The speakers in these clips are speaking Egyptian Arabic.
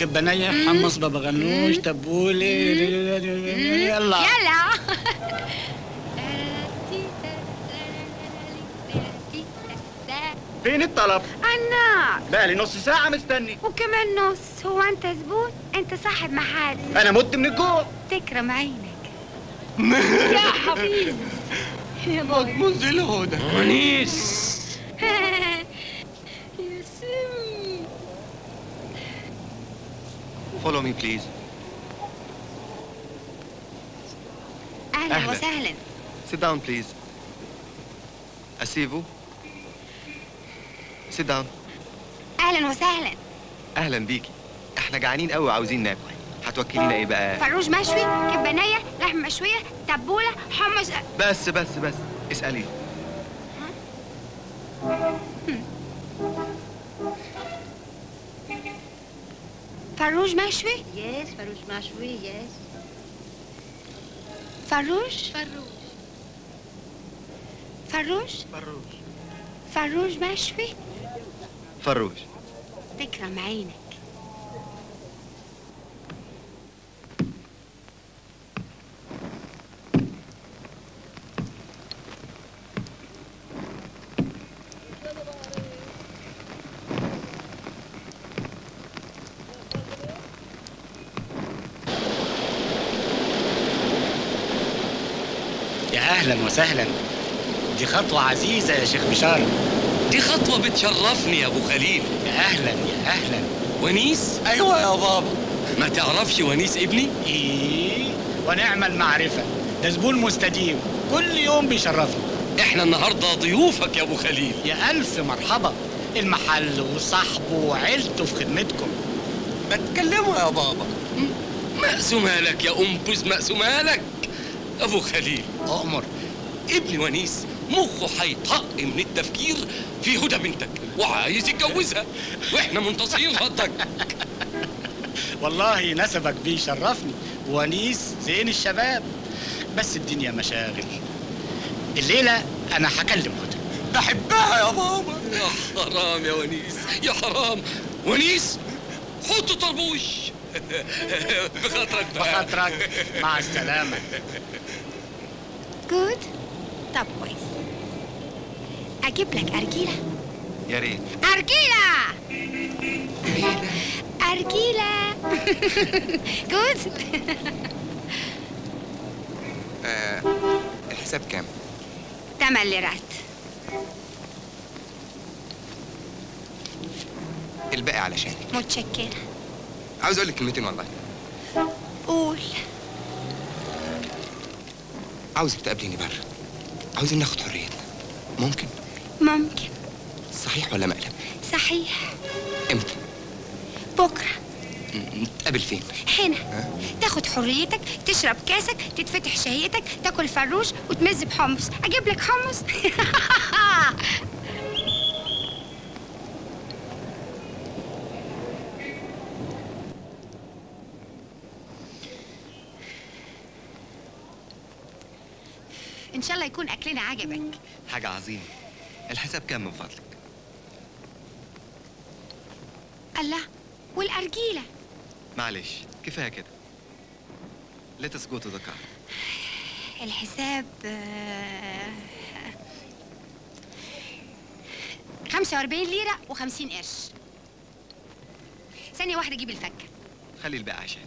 كبنية حمص بابا غنوش تبولي يلا يلا فين الطلب؟ أنا بقالي نص ساعة مستني وكمان نص هو أنت زبون أنت صاحب محل أنا مت من الجوع تكرم عينك يا حبيبي يا باي منزل هدى ونيس يا سم Follow me, please. أهلا أهلا. وسهلا Sit down, please. Asseyez-vous. Sit down. أهلا وسهلا أهلا بيكي. إحنا جعانين قوي وعاوزين ناكل. هتوكلينا إيه بقى؟ فروج مشوي كبنية لحم مشوية تبولة حمص بس بس بس اسألي. فروج مشوي Yes, Farouche Machoui, yes. فروج Farouche. فروج فروج. فروج مشوي فروج. تكرم عينك يا أهلا وسهلا دي خطوة عزيزة يا شيخ بشارة دي خطوة بتشرفني يا أبو خليل يا أهلا يا أهلا ونيس أيوة يا بابا ما تعرفش ونيس ابني إيه ونعم المعرفة ده زبون مستديم كل يوم بيشرفني احنا النهاردة ضيوفك يا أبو خليل يا ألف مرحبا المحل وصاحبه وعيلته في خدمتكم ما تكلموا يا بابا مقسومها لك يا أنبز مقسومها لك أبو خليل أؤمر ابني ونيس مخه هيطق من التفكير في هدى بنتك وعايز يتجوزها واحنا منتصرين ضدك والله نسبك بيشرفني ونيس زين الشباب بس الدنيا مشاغل الليلة أنا هكلم هدى بحبها يا بابا يا حرام يا ونيس يا حرام ونيس حط طربوش بخاطرك بقى بخاطرك مع السلامة جود طب كويس أجيب لك أرجيلة يا ريت. أرجيلة أرجيلة جود آه الحساب كام؟ تمن ليرات الباقي علشانك. متشكرة عاوز أقول لك كلمتين والله. قول عاوزك تقابليني بره. عاوزين ناخد حريتنا. ممكن؟ ممكن صحيح ولا مقلب؟ صحيح امتى؟ بكرة م- نتقابل فين؟ هنا تاخد حريتك تشرب كاسك تتفتح شهيتك تاكل فروش وتمز بحمص اجيب لك حمص ان شاء الله يكون اكلنا عجبك حاجة عظيمة. الحساب كام من فضلك؟ الله والارجيله معلش كفاية كده. Let us go to the car. الحساب آه، 45 ليرة و50 قرش ثانية واحدة أجيب الفكة خلي الباقي عشاني.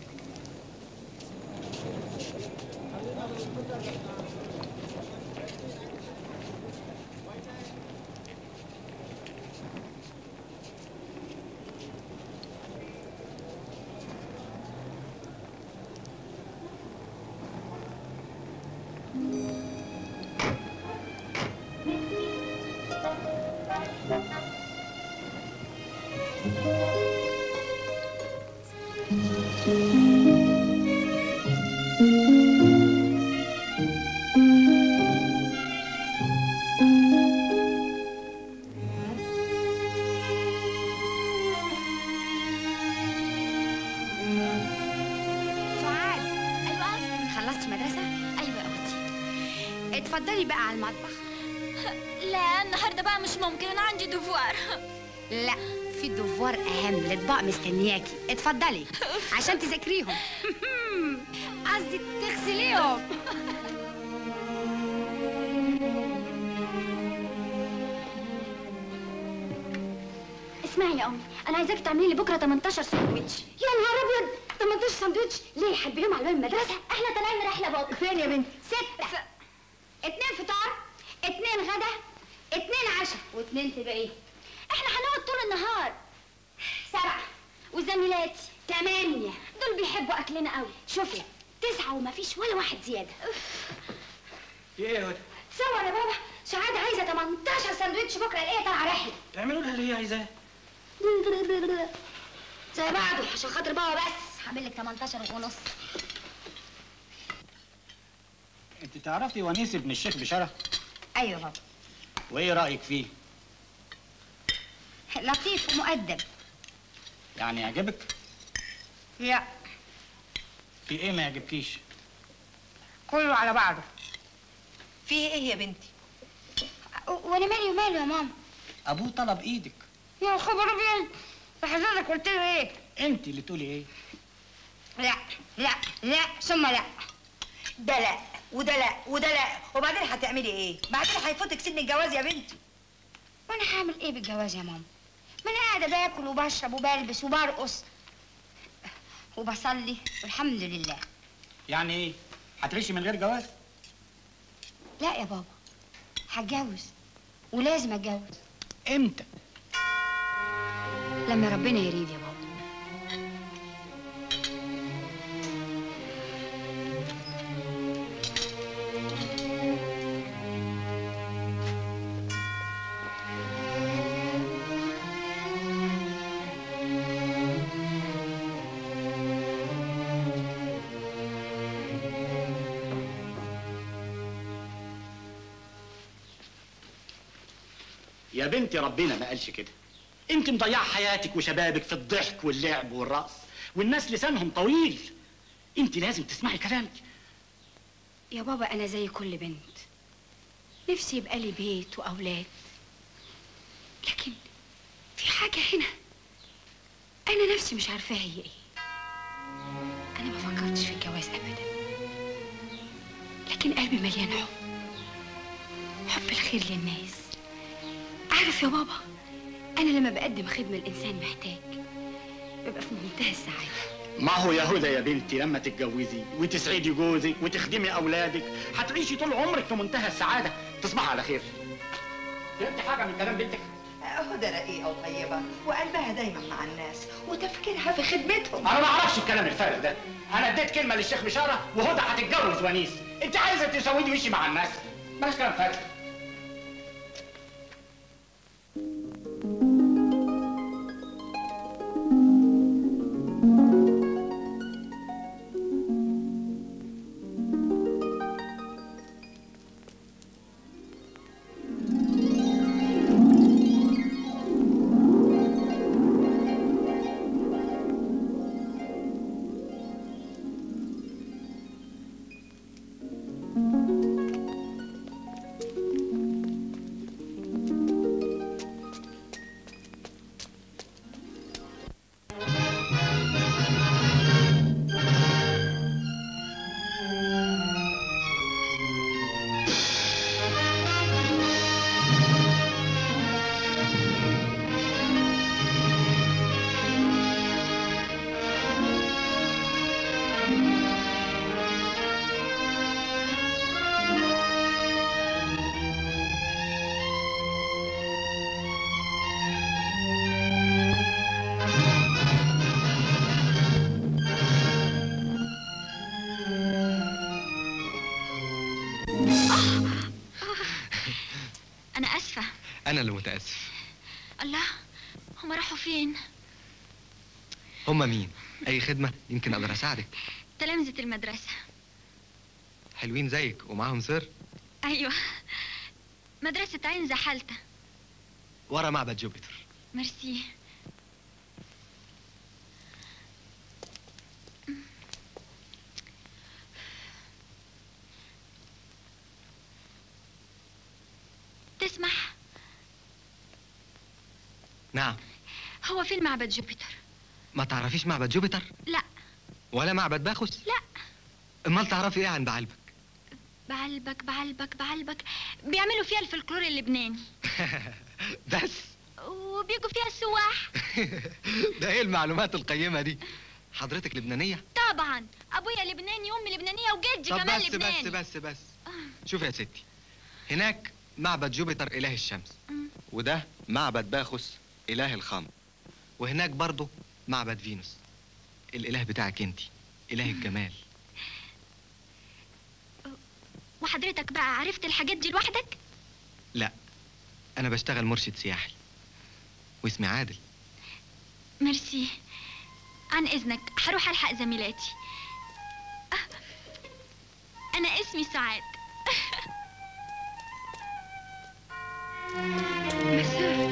سعاد أيوة خلصتي مدرسة؟ أيوة يا أختي اتفضلي بقى على المطبخ لا النهاردة بقى مش ممكن أنا عندي دوفوار لا في دوفوار اهم الاطباق مستنياكي اتفضلي عشان تذاكريهم قصدي تغسليهم اسمعي يا امي انا عايزاك تعملي لي بكره 18 ساندوتش يا نهار ابيض 18 ساندوتش ليه حبيهم على باب المدرسه احنا طالعين رحله بكره فين يا بنتي ستة اتنين فطار اتنين غدا اتنين عشاء واتنين تبقى ايه احنا هنقعد طول النهار سبعه وزميلاتي تمانية دول بيحبوا اكلنا قوي شوفي تسعة ومفيش ولا واحد زيادة في ايه يا هدى؟ تصور يا بابا سعاد عايزة 18 ساندوتش بكرة الاقيها طالعة رحلة تعملوا لها اللي هي عايزاه زي بعضه عشان خاطر بابا بس هعمل لك 18 ونص انت تعرفي ونيس ابن الشيخ بشرف ايوه بابا وايه رايك فيه لطيف ومؤدب يعني يعجبك لا في ايه ما يعجبكيش كله على بعضه في ايه يا بنتي و- وانا مالي وماله يا ماما ابوه طلب ايدك يا خبر ابيض حضرتك قلت له ايه انت اللي تقولي ايه لا لا لا ثم لا ده لا وده لا وده لا وبعدين هتعملي ايه بعدين هيفوتك سن الجواز يا بنتي وانا هعمل ايه بالجواز يا ماما ما انا قاعده باكل وبشرب وبلبس وبرقص وبصلي والحمد لله يعني ايه هتعيشي من غير جواز لا يا بابا هتجوز ولازم اتجوز امتى لما ربنا يريد يا بابا يا بنتي ربنا ما قالش كده انت مضيعه حياتك وشبابك في الضحك واللعب والرقص والناس لسانهم طويل انت لازم تسمعي كلامي يا بابا انا زي كل بنت نفسي يبقى لي بيت واولاد لكن في حاجه هنا انا نفسي مش عارفاها هي ايه انا ما فكرتش في الجواز ابدا لكن قلبي مليان حب حب الخير للناس عارف يا بابا انا لما بقدم خدمه الانسان محتاج ببقى في منتهى السعاده ما هو يا هدى يا بنتي لما تتجوزي وتسعدي جوزك وتخدمي اولادك هتعيشي طول عمرك في منتهى السعاده تصبحي على خير فهمتي حاجه من كلام بنتك هدى رقيقة وطيبة وقلبها دايما مع الناس وتفكيرها في خدمتهم انا ما اعرفش الكلام الفارغ ده انا اديت كلمه للشيخ بشاره وهدى هتتجوز ونيس انت عايزه تسودي وشي مع الناس بلاش كلام فارغ انا اسفه انا اللي متاسف الله هما راحوا فين هما مين اي خدمه يمكن اقدر اساعدك تلامذه المدرسه حلوين زيك ومعاهم سر ايوه مدرسه عين زحلته ورا معبد جوبيتر ميرسي تسمح نعم هو فين معبد جوبيتر ما تعرفيش معبد جوبيتر لا ولا معبد باخوس لا امال تعرفي ايه عن بعلبك بعلبك بعلبك بعلبك بيعملوا فيها الفلكلور اللبناني بس وبيجوا فيها السواح ده ايه المعلومات القيمه دي حضرتك لبنانيه طبعا ابويا لبناني امي لبنانيه وجدي طب كمان بس لبناني بس بس بس شوف يا ستي هناك معبد جوبيتر اله الشمس مم. وده معبد باخوس اله الخمر وهناك برضه معبد فينوس الاله بتاعك انت اله الجمال وحضرتك بقى عرفت الحاجات دي لوحدك لا انا بشتغل مرشد سياحي واسمي عادل ميرسي عن اذنك هروح الحق زميلاتي آه، انا اسمي سعاد مساء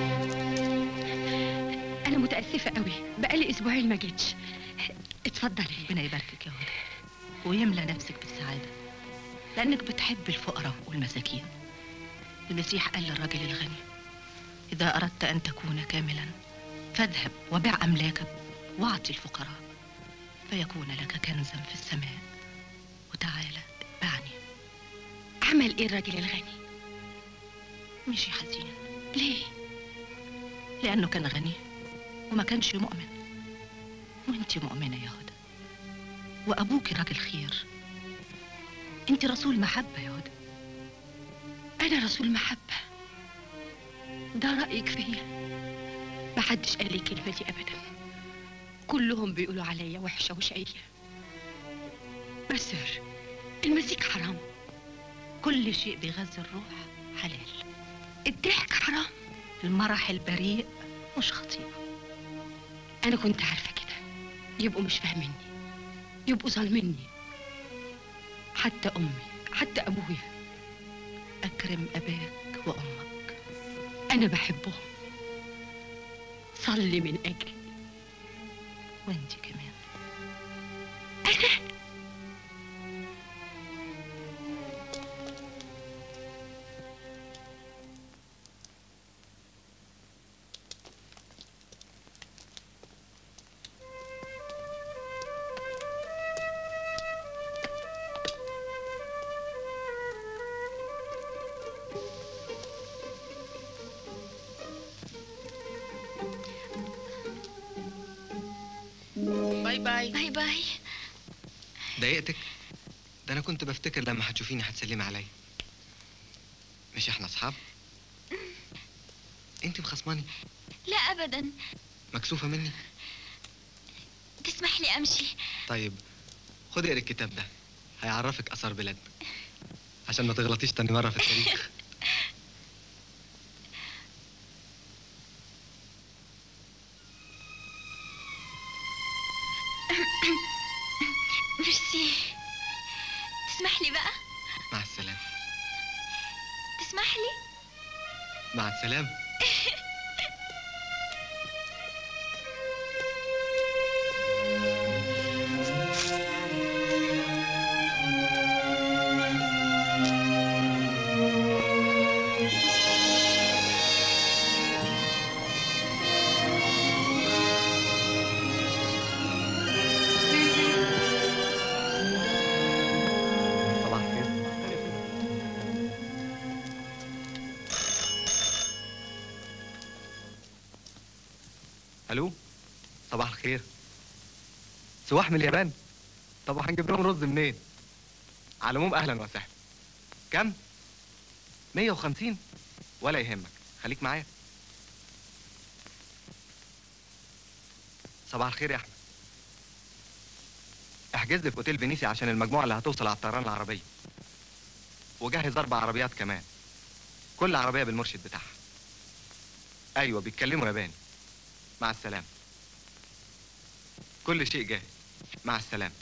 أنا متأسفة قوي بقالي أسبوعين ما جيتش اتفضلي ربنا يباركك يا هدى ويملى نفسك بالسعادة لأنك بتحب الفقراء والمساكين المسيح قال للراجل الغني إذا أردت أن تكون كاملا فاذهب وبع أملاكك واعطي الفقراء فيكون لك كنزا في السماء وتعالى اتبعني عمل إيه الراجل الغني؟ مشي حزين ليه؟ لأنه كان غني وما كانش مؤمن وانت مؤمنة يا هدى وأبوك راجل خير انت رسول محبة يا هدى أنا رسول محبة ده رأيك فيا محدش قال لي الكلمة دي أبدا كلهم بيقولوا عليا وحشة وشقية بس المزيك حرام كل شيء بيغذي الروح حلال الضحك حرام المرح البريء مش خطيئة أنا كنت عارفة كده يبقوا مش فاهميني يبقوا ظالميني حتى أمي حتى أبويا أكرم أباك وأمك أنا بحبهم صلي من أجلي وانت كمان باي باي باي باي ضايقتك ده انا كنت بفتكر لما هتشوفيني هتسلمي عليا مش احنا اصحاب انت مخصماني لا ابدا مكسوفه مني تسمح لي امشي طيب خدي اقري الكتاب ده هيعرفك اثار بلادنا عشان ما تغلطيش تاني مره في التاريخ ميرسي تسمح لي بقى مع السلامه تسمح لي مع السلامه صباح الخير الو صباح الخير سواح من اليابان طب هنجيب لهم رز منين على العموم اهلا وسهلا كم 150 ولا يهمك خليك معايا صباح الخير يا احمد احجز لي في اوتيل فينيسيا عشان المجموعه اللي هتوصل على الطيران العربيه وجهز اربع عربيات كمان كل عربيه بالمرشد بتاعها ايوه بيتكلموا ياباني مع السلامه كل شيء جاهز مع السلامه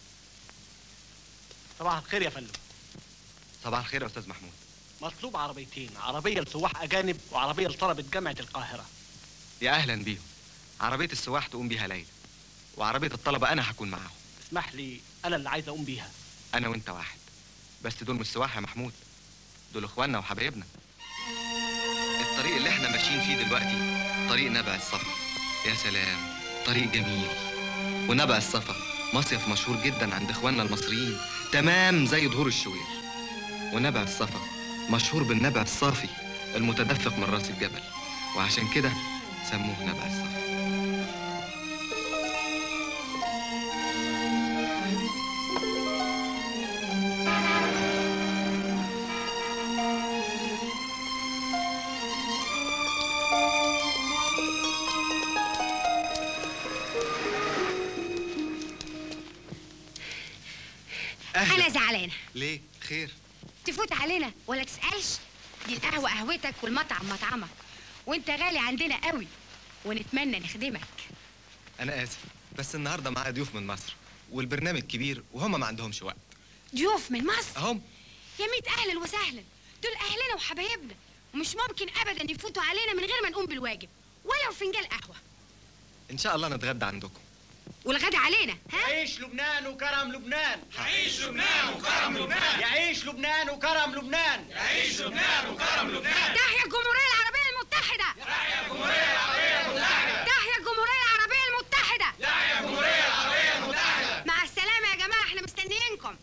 صباح الخير يا فندم صباح الخير يا استاذ محمود مطلوب عربيتين عربية لسواح أجانب وعربية لطلبة جامعة القاهرة يا اهلا بيهم عربيه السواح تقوم بيها ليلى وعربيه الطلبه انا هكون معاهم اسمح لي أنا اللي عايز أقوم بيها انا وانت واحد بس دول مش سواح يا محمود دول اخواننا وحبايبنا الطريق اللي احنا ماشيين فيه دلوقتي طريق نبع الصفا يا سلام طريق جميل ونبع الصفا مصيف مشهور جدا عند اخواننا المصريين تمام زي ظهور الشوير ونبع الصفا مشهور بالنبع الصافي المتدفق من راس الجبل وعشان كده سموه نبع الصفا انا زعلانه ليه خير تفوت علينا ولا تسالش دي القهوه قهوتك والمطعم مطعمك وانت غالي عندنا قوي ونتمنى نخدمك انا اسف بس النهارده معايا ضيوف من مصر والبرنامج كبير وهم ما عندهمش وقت ضيوف من مصر اهم يا ميت اهلا وسهلا دول اهلنا وحبايبنا ومش ممكن ابدا يفوتوا علينا من غير ما نقوم بالواجب ولو فنجان قهوه ان شاء الله نتغدى عندكم والغدا علينا ها يعيش لبنان وكرم لبنان يعيش لبنان وكرم لبنان يعيش لبنان وكرم لبنان يعيش لبنان وكرم لبنان تحيا الجمهوريه العربيه المتحده تحيا الجمهوريه العربيه المتحده تحيا الجمهوريه العربيه المتحده تحيا الجمهوريه العربيه المتحده مع السلامه يا جماعه احنا مستنيينكم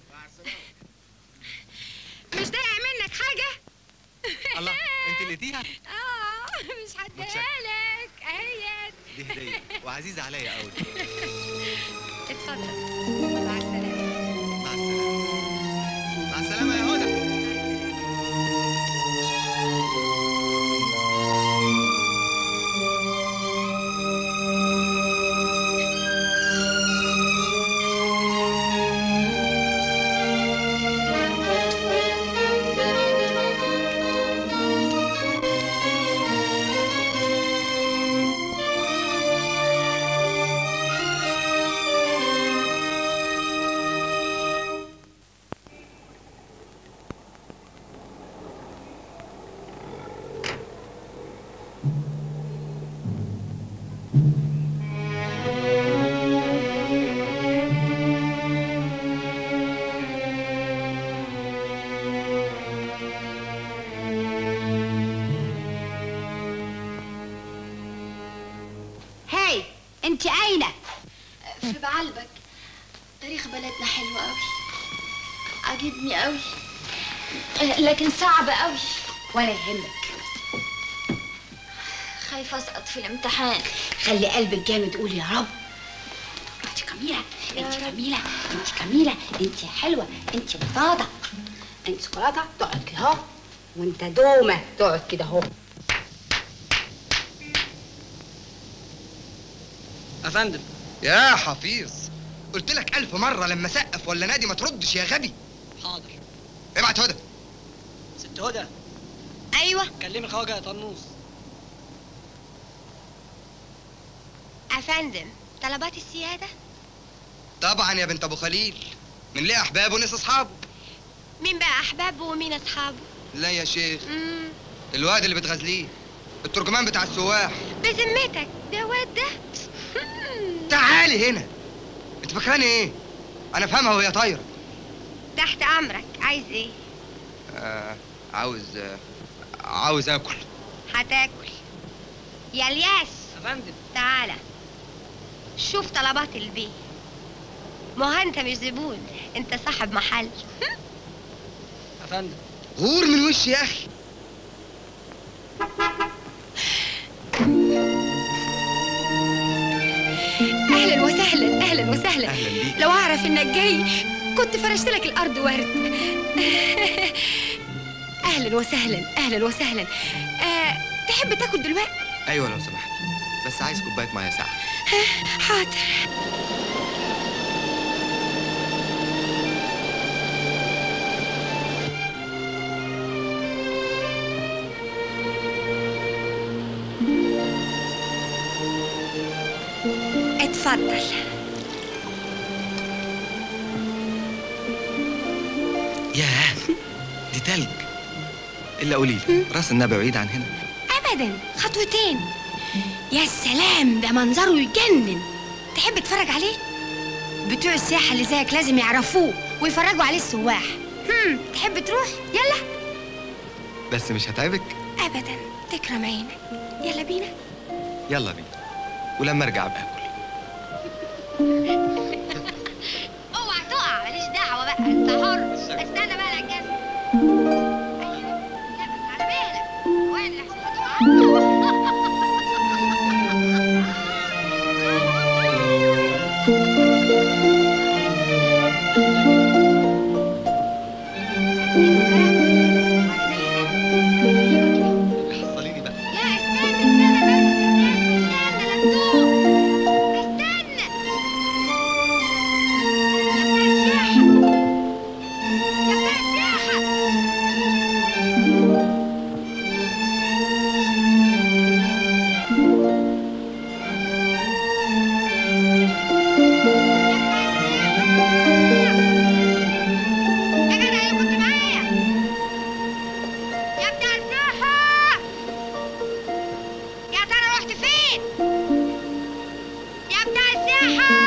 مش ضايق منك حاجه الله انت لقيتيها اه مش هديها لك اهيت دي هديه وعزيزه عليا قوي اتفضل مع السلامه مع السلامه مع السلامه يا هدى هاي انت اين في بعلبك تاريخ بلدنا حلو قوي عجبني قوي لكن صعب قوي ولا يهمك خايفة اسقط في الامتحان خلي قلبك جامد قول يا رب انت جميله انت جميله انت جميله انت حلوه انت بطاطا انت شوكولاته تقعد كده اهو وانت دومه تقعد كده اهو افندم يا حفيظ قلت لك ألف مرة لما سقف ولا نادي ما تردش يا غبي حاضر ابعت هدى ست هدى ايوه كلمي الخواجه يا طنوس افندم طلبات السياده طبعا يا بنت أبو خليل من ليه أحباب وناس أصحابه مين بقى احبابه ومين اصحابه لا يا شيخ امم الواد اللي بتغزليه الترجمان بتاع السواح بذمتك ده واد ده تعالي هنا انت فاكراني ايه انا فاهمها وهي طايره تحت امرك عايز ايه آه عاوز آه عاوز اكل هتاكل يا الياس افندم تعالى شوف طلبات البيت ما هو انت مش زبون انت صاحب محل افندم غور من وشي يا اخي اهلا وسهلا اهلا وسهلا اهلا بيك لو اعرف انك جاي كنت فرشت لك الارض ورد اهلا وسهلا اهلا وسهلا آه، تحب تاكل دلوقتي ايوه لو سمحت بس عايز كوبايه ميه ساقعه حاضر اتفضل ياه دي تلج الا قولي لي راس النبي بعيد عن هنا ابدا خطوتين يا سلام ده منظره يجنن تحب تتفرج عليه بتوع السياحه اللي زيك لازم يعرفوه ويفرجوا عليه السواح هم تحب تروح يلا بس مش هتعبك ابدا تكرم عينك يلا بينا يلا بينا ولما ارجع باكل اوعى تقع ماليش دعوه بقى انت حر استنى بقى العكاز ايوه لا بس على بالك وين اللي هتقع حصليني بقى لا استنى استنى بس استنى استنى لا تدوق استنى يا بتاع السياحة يا بتاع السياحة يا جدع يا كنت معايا يا بتاع السياحة يا ترى رحت فين؟ يا بتاع السياحة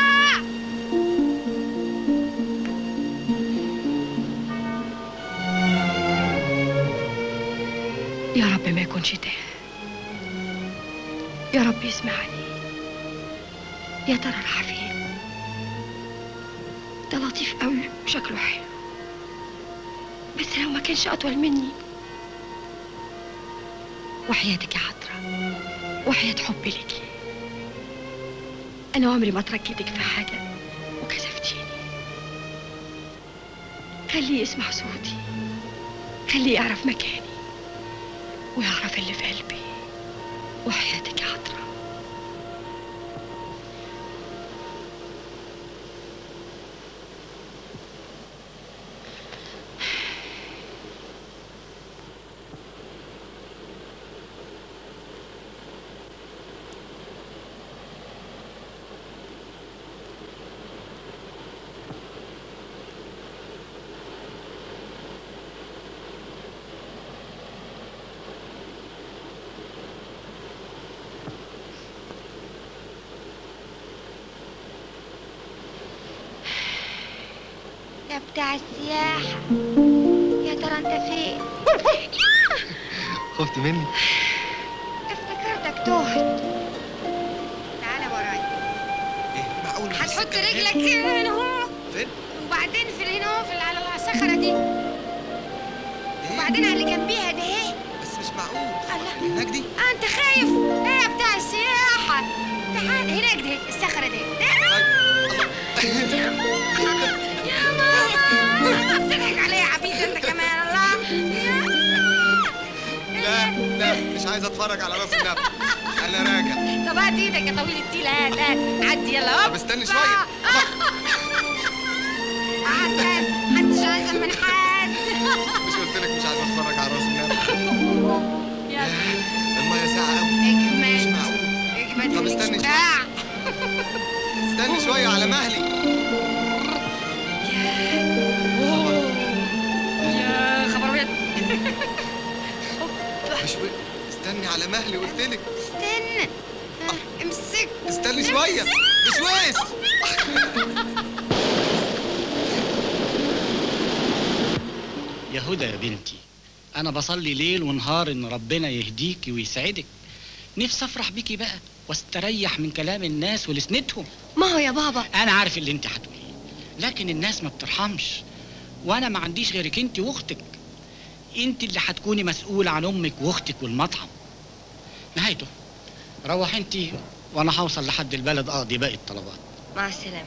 يا رب ما يكونش تاه يا رب يسمعني يا ترى راح فين ده لطيف قوي وشكله حلو بس لو ما كانش اطول مني وحياتك يا حضرة وحياة حبي لك انا عمري ما تركتك في حاجة وكسفتيني خليه يسمع صوتي خليه يعرف مكاني ويعرف اللي في قلبي وحياتك يا عطرة يا بتاع السياحة يا ترى انت فين؟ خفت مني افتكرتك تهت تعالى ورايا ايه معقول مفيش هتحط سكة رجلك نهائي؟ هنا اهو فين؟ وبعدين في هنا اهو في على الصخرة دي وبعدين على اللي جنبيها ده اهي بس مش معقول الله هناك دي آه، انت خايف ايه يا بتاع السياحة تعال هناك ده الصخرة دي يا ماما بتضحك عليا يا عبيد انت كمان الله لا لا مش عايز اتفرج على راس النبي انا راجع طب هات ايدك يا طويل التيل هات هات عدي يلا هوب طب استني شويه عسل محدش عايز من حد مش قلت لك مش عايز اتفرج على راس النبي يلا الميه ساقعه قوي مش اجمد معقول اجمد طب خليك استني شجاع استني شويه على مهلي يا خبر ابيض مش استني على مهلي قلت لك استنى ها، امسك استني شويه بشويش يا هدى يا بنتي انا بصلي ليل ونهار ان ربنا يهديكي ويسعدك نفسي افرح بيكي بقى واستريح من كلام الناس ولسنتهم ما هو يا بابا انا عارف اللي انت هتقوليه لكن الناس ما بترحمش وانا ما عنديش غيرك انت واختك انت اللي هتكوني مسؤولة عن امك واختك والمطعم نهايته روح انت وانا هوصل لحد البلد اقضي باقي الطلبات مع السلامة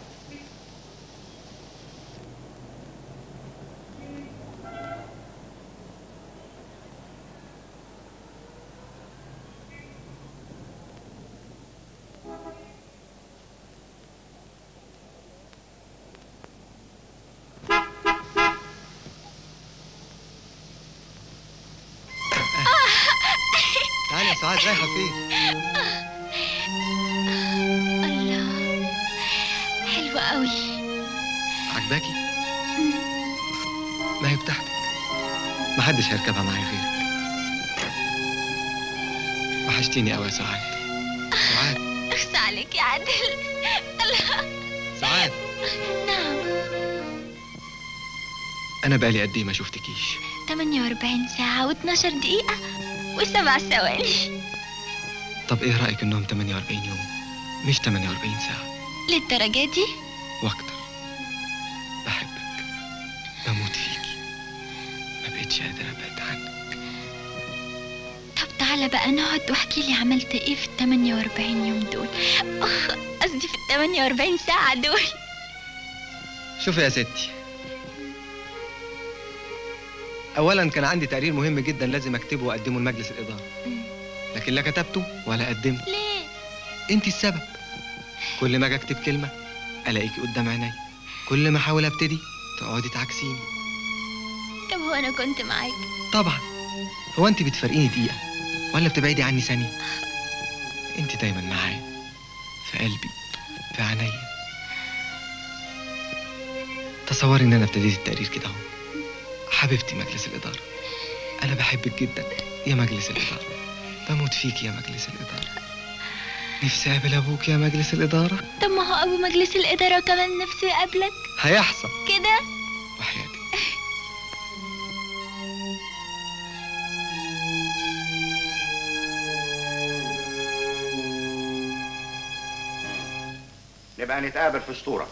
تعالي يا سعاد رايحه فين الله حلوة قوي عجباكي ما هي بتاعتك محدش هيركبها معايا غيرك وحشتيني قوي يا سعاد سعاد اخس عليك يا عادل الله سعاد نعم انا بقالي قد ايه ما شفتكيش 48 ساعة و12 دقيقة وسبع ثواني طب ايه رايك انهم 48 يوم مش 48 ساعه للدرجة دي واكتر بحبك بموت فيكي ما بقتش قادر ابعد عنك طب تعالى بقى نقعد واحكي لي عملت ايه في ال 48 يوم دول اخ قصدي في ال 48 ساعة دول شوفي يا ستي اولا كان عندي تقرير مهم جدا لازم اكتبه واقدمه لمجلس الاداره لكن لا كتبته ولا قدمته ليه؟ انت السبب كل ما اجي اكتب كلمه الاقيكي قدام عيني كل ما احاول ابتدي تقعدي تعكسيني طب هو انا كنت معاك طبعا هو انت بتفرقيني دقيقه ولا بتبعدي عني ثانيه انت دايما معايا في قلبي في عينيا تصوري ان انا ابتديت التقرير كده اهو حبيبتي مجلس الاداره انا بحبك جدا يا مجلس الاداره بموت فيك يا مجلس الاداره نفسي اقابل ابوك يا مجلس الاداره طب ما هو ابو مجلس الادارة كمان نفسه يقابلك هيحصل كده وحياتي نبقى نتقابل في اسطوره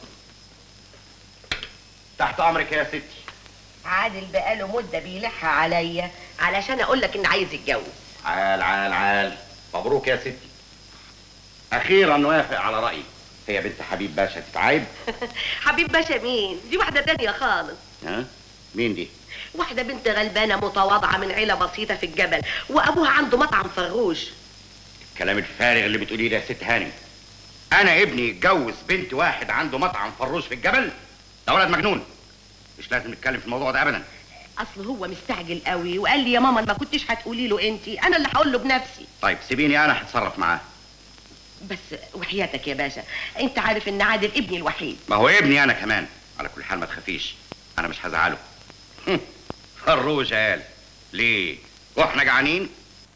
تحت امرك يا ستي عادل بقاله مدة بيلح عليا علشان اقول لك ان عايز يتجوز عال عال عال مبروك يا ستي اخيرا وافق على رايي هي بنت حبيب باشا تتعايب حبيب باشا مين دي واحدة تانية خالص ها مين دي واحدة بنت غلبانة متواضعة من عيلة بسيطة في الجبل وابوها عنده مطعم فروش الكلام الفارغ اللي بتقوليه ده يا ست هاني انا ابني يتجوز بنت واحد عنده مطعم فروش في الجبل ده ولد مجنون مش لازم نتكلم في الموضوع ده ابدا اصل هو مستعجل قوي وقال لي يا ماما ما كنتش هتقولي له انت انا اللي هقول له بنفسي طيب سيبيني انا هتصرف معاه بس وحياتك يا باشا انت عارف ان عادل ابني الوحيد ما هو ابني انا كمان على كل حال ما تخافيش انا مش هزعله هم، فروش قال ليه واحنا جعانين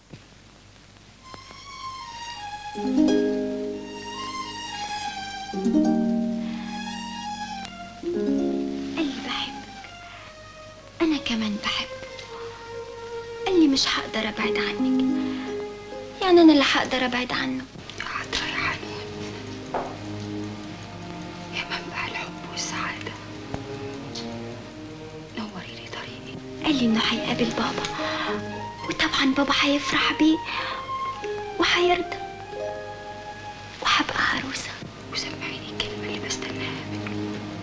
قال لي بحبك انا كمان بحبك قال لي مش هقدر ابعد عنك يعني انا اللي هقدر ابعد عنه حاضر يا حنون يا منبع الحب والسعادة نوري لي طريقي قال لي انه هيقابل بابا وطبعا بابا هيفرح بيه وهيرضى وهبقى عروسة وسمعيني الكلمة اللي بستناها منك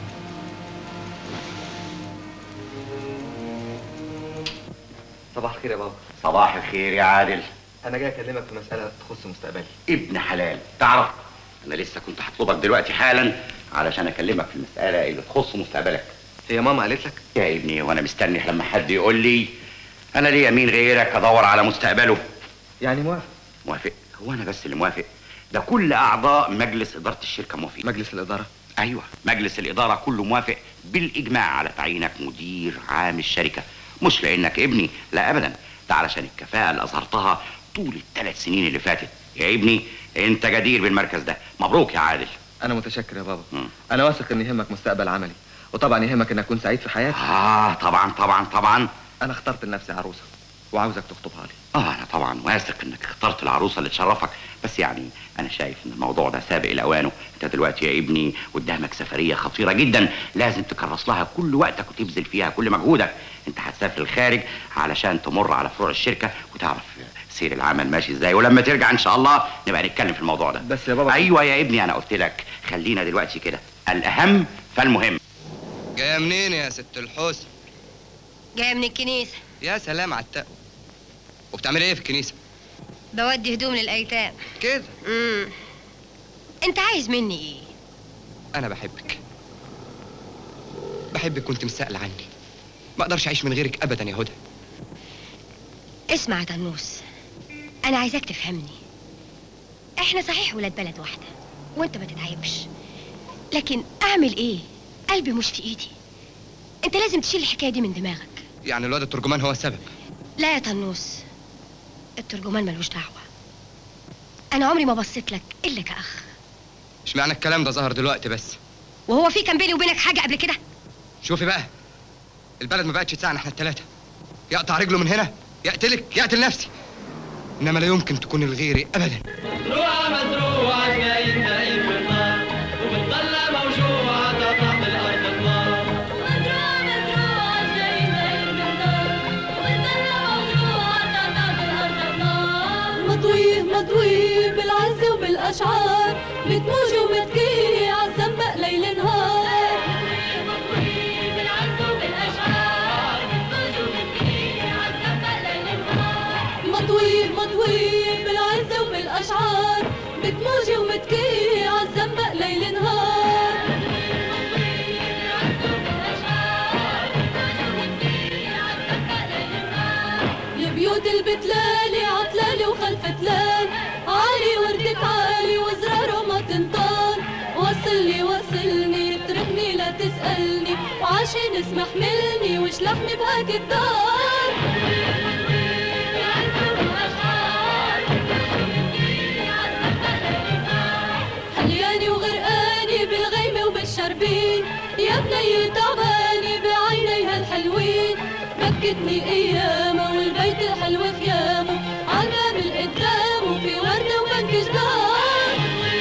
صباح الخير يا بابا صباح الخير يا عادل انا جاي اكلمك في مساله تخص مستقبلي ابن حلال تعرف انا لسه كنت هطلبك دلوقتي حالا علشان اكلمك في المساله اللي تخص مستقبلك هي ماما قالت لك يا ابني وانا مستني لما حد يقول لي انا ليا مين غيرك ادور على مستقبله يعني موافق موافق هو انا بس اللي موافق ده كل اعضاء مجلس اداره الشركه موافقين مجلس الاداره ايوه مجلس الاداره كله موافق بالاجماع على تعيينك مدير عام الشركه مش لانك ابني لا ابدا ده علشان الكفاءه اللي اظهرتها طول الثلاث سنين اللي فاتت يا ابني انت جدير بالمركز ده مبروك يا عادل انا متشكر يا بابا مم. انا واثق ان يهمك مستقبل عملي وطبعا يهمك ان اكون سعيد في حياتي اه طبعا طبعا طبعا انا اخترت لنفسي عروسه وعاوزك تخطبها لي اه انا طبعا واثق انك اخترت العروسه اللي تشرفك بس يعني انا شايف ان الموضوع ده سابق لاوانه انت دلوقتي يا ابني قدامك سفريه خطيره جدا لازم تكرس لها كل وقتك وتبذل فيها كل مجهودك انت هتسافر الخارج علشان تمر على فروع الشركه وتعرف سير العمل ماشي ازاي ولما ترجع ان شاء الله نبقى نتكلم في الموضوع ده بس يا بابا ايوه يا ابني انا قلت لك خلينا دلوقتي كده الاهم فالمهم جايه منين يا ست الحسن جاية من الكنيسة يا سلام على التق وبتعملي ايه في الكنيسه بودي هدوم للأيتام كده امم انت عايز مني ايه انا بحبك بحبك وانت مسألة عني ما اقدرش اعيش من غيرك ابدا يا هدى اسمع يا طنوس انا عايزاك تفهمني احنا صحيح ولاد بلد واحدة وانت ما تتعبش لكن اعمل ايه قلبي مش في ايدي انت لازم تشيل الحكاية دي من دماغك يعني الواد الترجمان هو السبب لا يا طنوس الترجمان ملوش دعوة انا عمري ما بصيت لك الا كأخ اشمعنى الكلام ده ظهر دلوقتي بس وهو في كان بيني وبينك حاجة قبل كده شوفي بقى البلد ما بقتش تساعنا احنا التلاتة يقطع رجله من هنا يقتلك يقتل نفسي انما لا يمكن تكون الغيري ابدا تسألني وعشان اسمح ملني وش لحمي بهاك الدار حلياني وغرقاني بالغيمة وبالشربين يا بني تعباني بعينيها الحلوين بكتني ايامه والبيت الحلو خيامه عالباب القدام وفي وردة وبنك جدار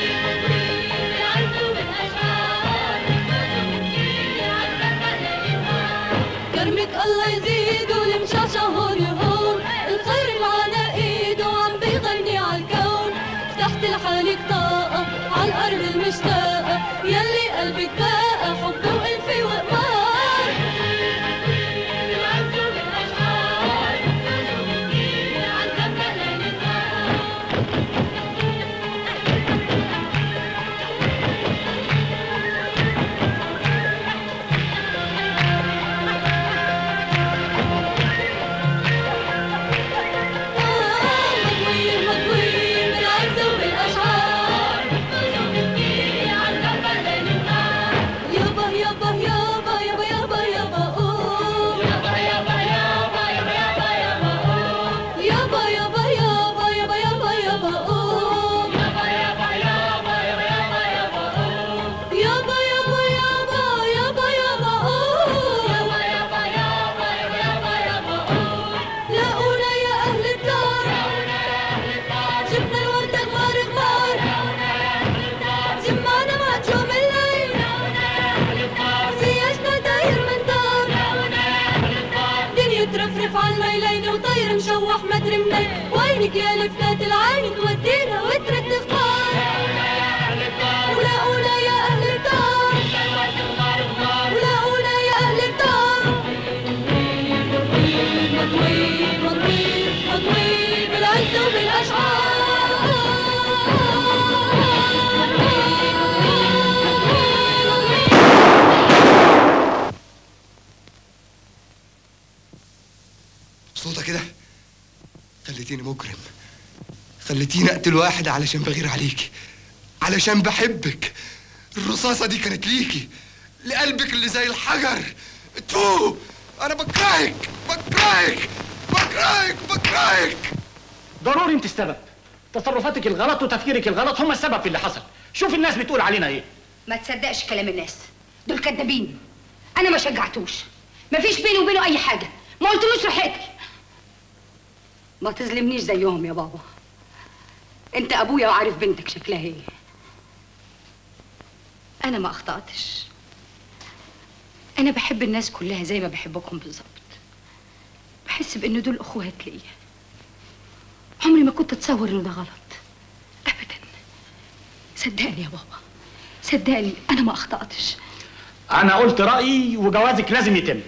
كرمك الله يزيده المشاشة هون وهون الخير معنا ايده عم بيغني عالكون فتحت لحالك طاقة عالأرض المشتاقة يلي قلبك باقى حب وألفة وقمار مطوير مطوير بالعز وبالأشعار يابا يابا يابا يابا يابا يابا أوه يابا يابا يابا يابا يابا يابا أوه يابا يابا يابا يابا يابا يابا أوه يابا يابا يابا يابا يابا يابا أوه يابا يابا يابا يابا يابا أوه يابا يابا يابا يابا يابا يابا أوه لاقونا يا أهل الدار جبنا الورد غمار غمار جمعنا مع نجوم الليل زيجنا داير من دار دنيا ترفرف على الميلين وطير مشوح مدري منين وينك يا لفتات العين تودينا وترد اخبار ولاقونا يا اهل الدار ولاقونا يا اهل الدار مطويل مطويل مطويل بالعز صوتك كده خليتيني مجرم خليتيني اقتل واحد علشان بغير عليكي علشان بحبك الرصاصة دي كانت ليكي لقلبك اللي زي الحجر تو انا بكرهك بكرهك بكرهك بكرهك ضروري انت السبب تصرفاتك الغلط وتفكيرك الغلط هم السبب في اللي حصل شوف الناس بتقول علينا ايه ما تصدقش كلام الناس دول كدابين انا ما شجعتوش ما فيش بيني وبينه اي حاجه ما قلتلوش ريحتي ما تظلمنيش زيهم يا بابا انت ابويا وعارف بنتك شكلها ايه انا ما اخطاتش انا بحب الناس كلها زي ما بحبكم بالظبط بحس بان دول اخوات ليا عمري ما كنت اتصور انه ده غلط ابدا صدقني يا بابا صدقني انا ما اخطاتش انا قلت رايي وجوازك لازم يتم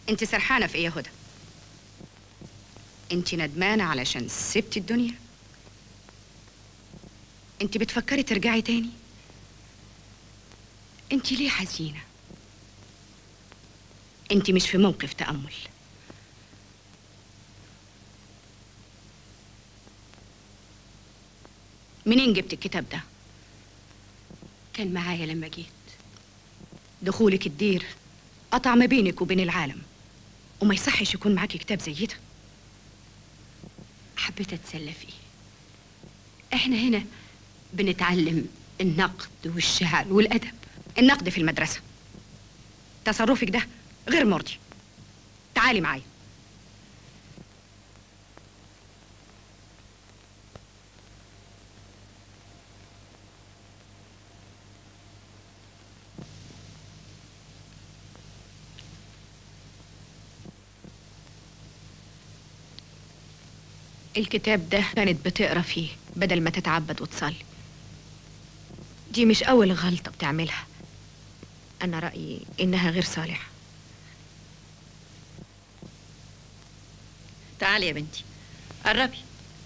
انت سرحانه في ايه يا هدى انت ندمانه علشان سبتي الدنيا انت بتفكري ترجعي تاني انت ليه حزينه انت مش في موقف تامل منين جبت الكتاب ده كان معايا لما جيت دخولك الدير قطع ما بينك وبين العالم وما يصحش يكون معاكي كتاب زي ده حبيت اتسلى فيه احنا هنا بنتعلم النقد والشعر والادب النقد في المدرسه تصرفك ده غير مرضي تعالي معايا الكتاب ده كانت بتقرا فيه بدل ما تتعبد وتصلي دي مش أول غلطة بتعملها أنا رأيي إنها غير صالحة تعالي يا بنتي قربي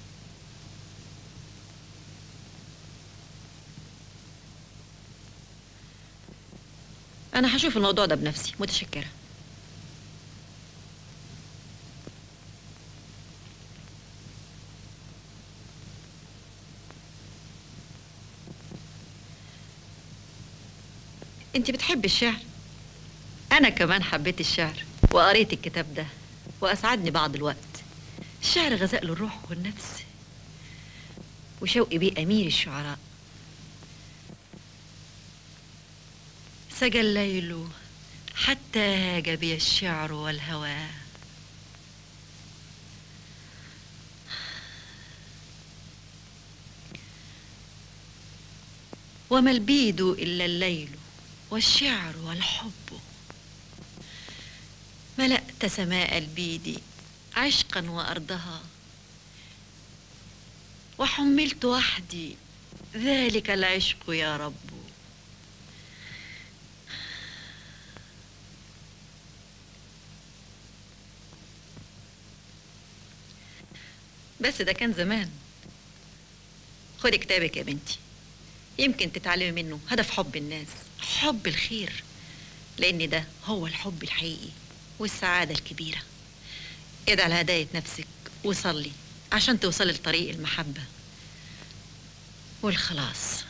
أنا هشوف الموضوع ده بنفسي متشكرة انت بتحبي الشعر انا كمان حبيت الشعر وقريت الكتاب ده واسعدني بعض الوقت الشعر غذاء للروح والنفس وشوقي بيه امير الشعراء سجى الليل حتى هاج بي الشعر والهوى وما البيد الا الليل والشعر والحب ملأت سماء البيد عشقا وأرضها وحملت وحدي ذلك العشق يا رب بس ده كان زمان خدي كتابك يا بنتي يمكن تتعلمي منه هدف حب الناس حب الخير لأن ده هو الحب الحقيقي والسعادة الكبيرة ادعي لهداية نفسك وصلي عشان توصلي لطريق المحبة والخلاص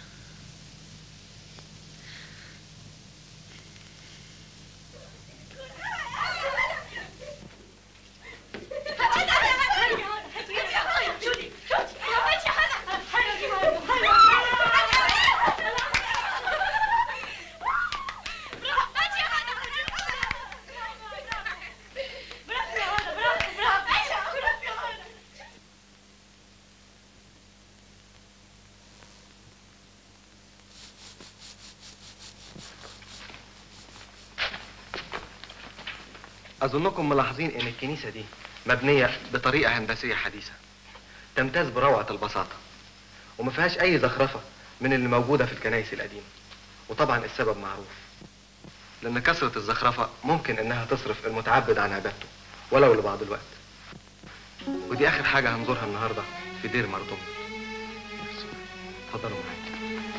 أظنكم ملاحظين إن الكنيسة دي مبنية بطريقة هندسية حديثة تمتاز بروعة البساطة وما فيهاش أي زخرفة من اللي موجودة في الكنائس القديمة وطبعا السبب معروف لأن كثرة الزخرفة ممكن إنها تصرف المتعبد عن عبادته ولو لبعض الوقت ودي آخر حاجة هنزورها النهاردة في دير مردم اتفضلوا معايا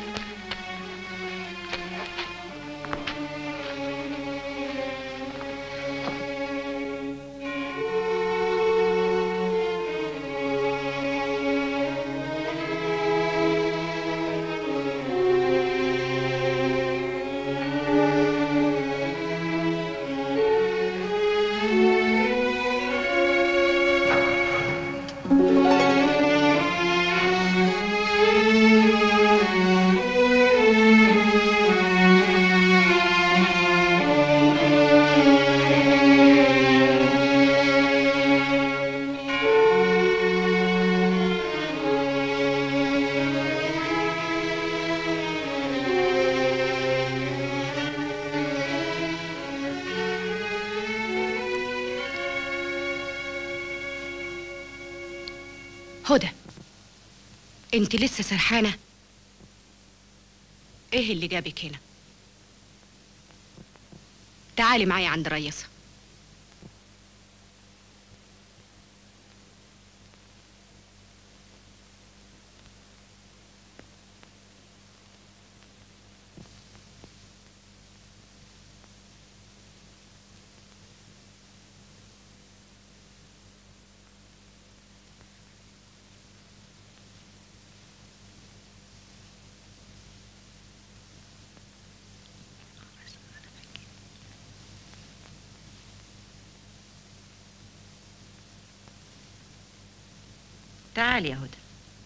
هدى انت لسه سرحانه ايه اللي جابك هنا تعالي معايا عند ريسة تعالي يا هدى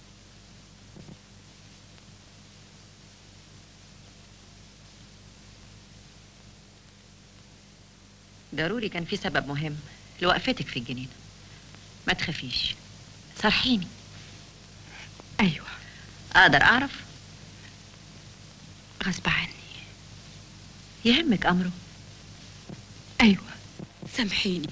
ضروري كان في سبب مهم لوقفتك في الجنينة ما تخافيش صرحيني ايوه اقدر اعرف غصب عني يهمك امره ايوه سامحيني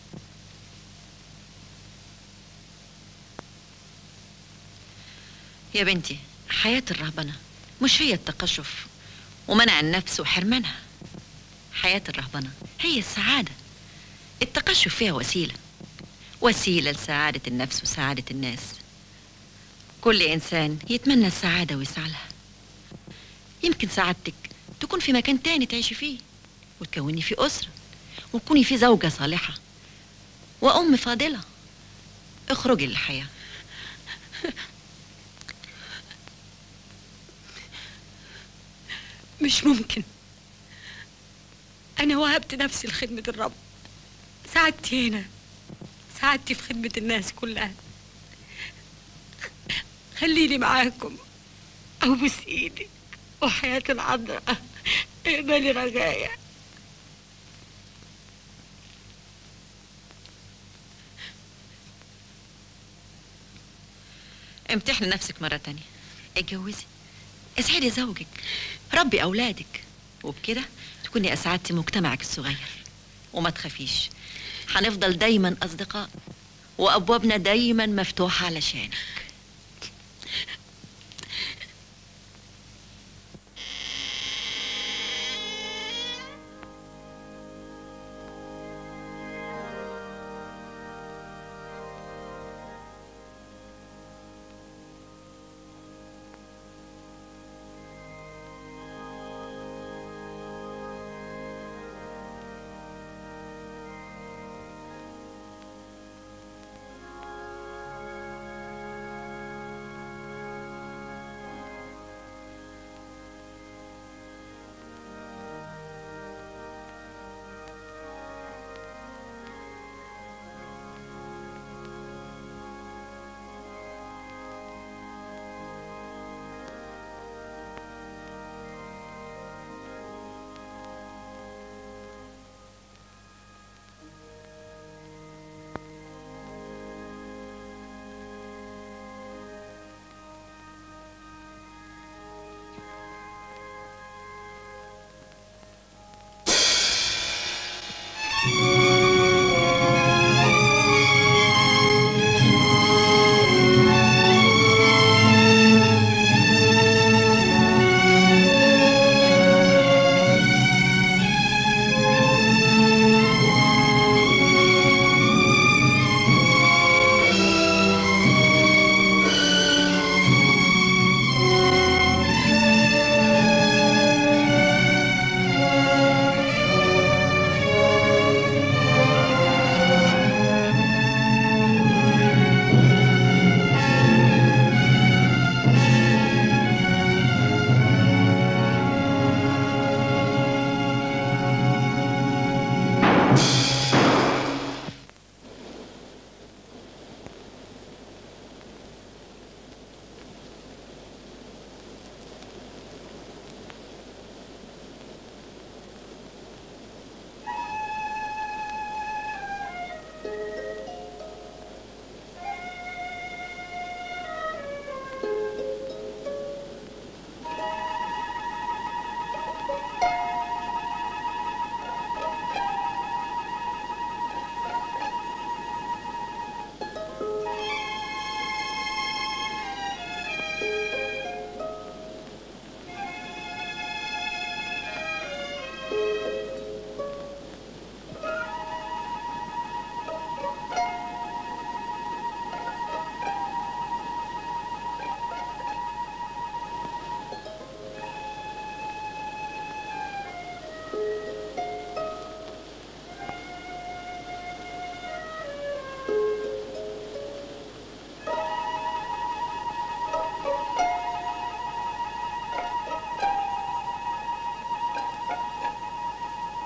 يا بنتي حياة الرهبنة مش هي التقشف ومنع النفس وحرمانها حياة الرهبنة هي السعادة التقشف فيها وسيلة وسيلة لسعادة النفس وسعادة الناس كل إنسان يتمنى السعادة ويسعى لها يمكن سعادتك تكون في مكان تاني تعيشي فيه وتكوني فيه أسرة وتكوني فيه زوجة صالحة وأم فاضلة اخرجي للحياة مش ممكن انا وهبت نفسي لخدمة الرب سعادتي هنا سعادتي في خدمة الناس كلها خليني معاكم ابوس ايدك وحياة العذراء اقبلي رجايا امتحني نفسك مرة تانية اتجوزي اسعدي زوجك ربي أولادك وبكده تكوني أسعدتي مجتمعك الصغير وما تخافيش هنفضل دايما أصدقاء وأبوابنا دايما مفتوحة علشانك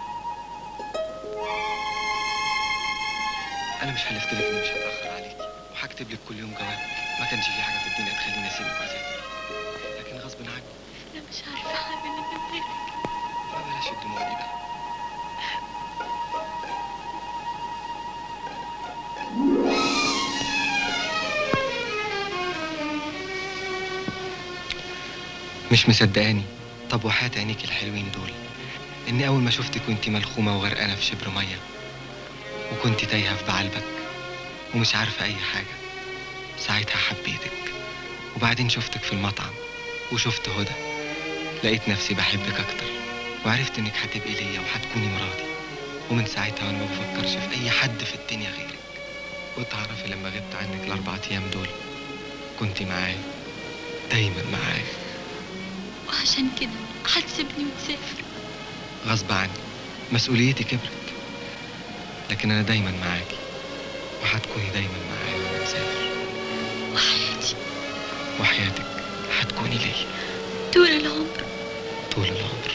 انا مش حلفت لك اني مش هتاخر عليك وهكتب لك كل يوم جواب ما كانش في حاجه في الدنيا تخليني اسيبك واسافر لكن غصب عني انا مش عارفه اعمل ايه من غيرك ما بلاش الدموع دي بقى مش مصدقاني طب وحياة عينيك الحلوين دول اني اول ما شفتك وانتي ملخومه وغرقانه في شبر ميه وكنت تايهه في بعلبك ومش عارفه اي حاجه ساعتها حبيتك وبعدين شفتك في المطعم وشفت هدى لقيت نفسي بحبك اكتر وعرفت انك هتبقي ليا وهتكوني مراتي ومن ساعتها وانا ما بفكرش في اي حد في الدنيا غيرك وتعرفي لما غبت عنك الاربع ايام دول كنت معايا دايما معايا وعشان كده هتسيبني وتسافر غصب عني مسؤوليتي كبرت لكن انا دايما معاكي وهتكوني دايما معايا لما نسافر وحياتي وحياتك هتكوني ليا طول العمر طول العمر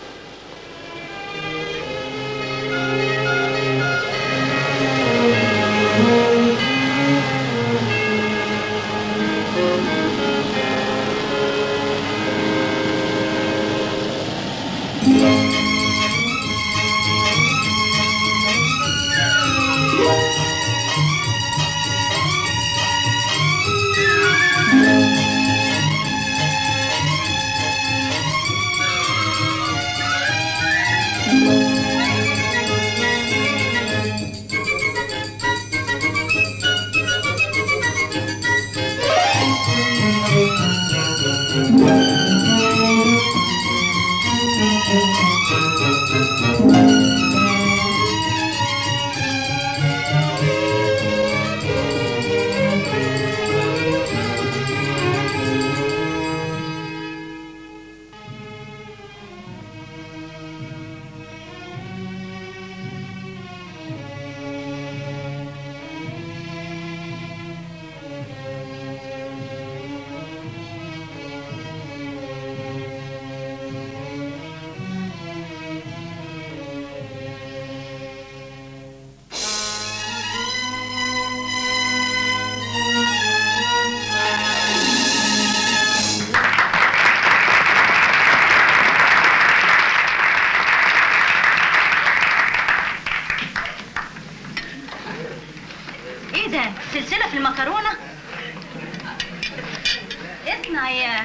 ايه ده سلسله في المكرونه اصنع يا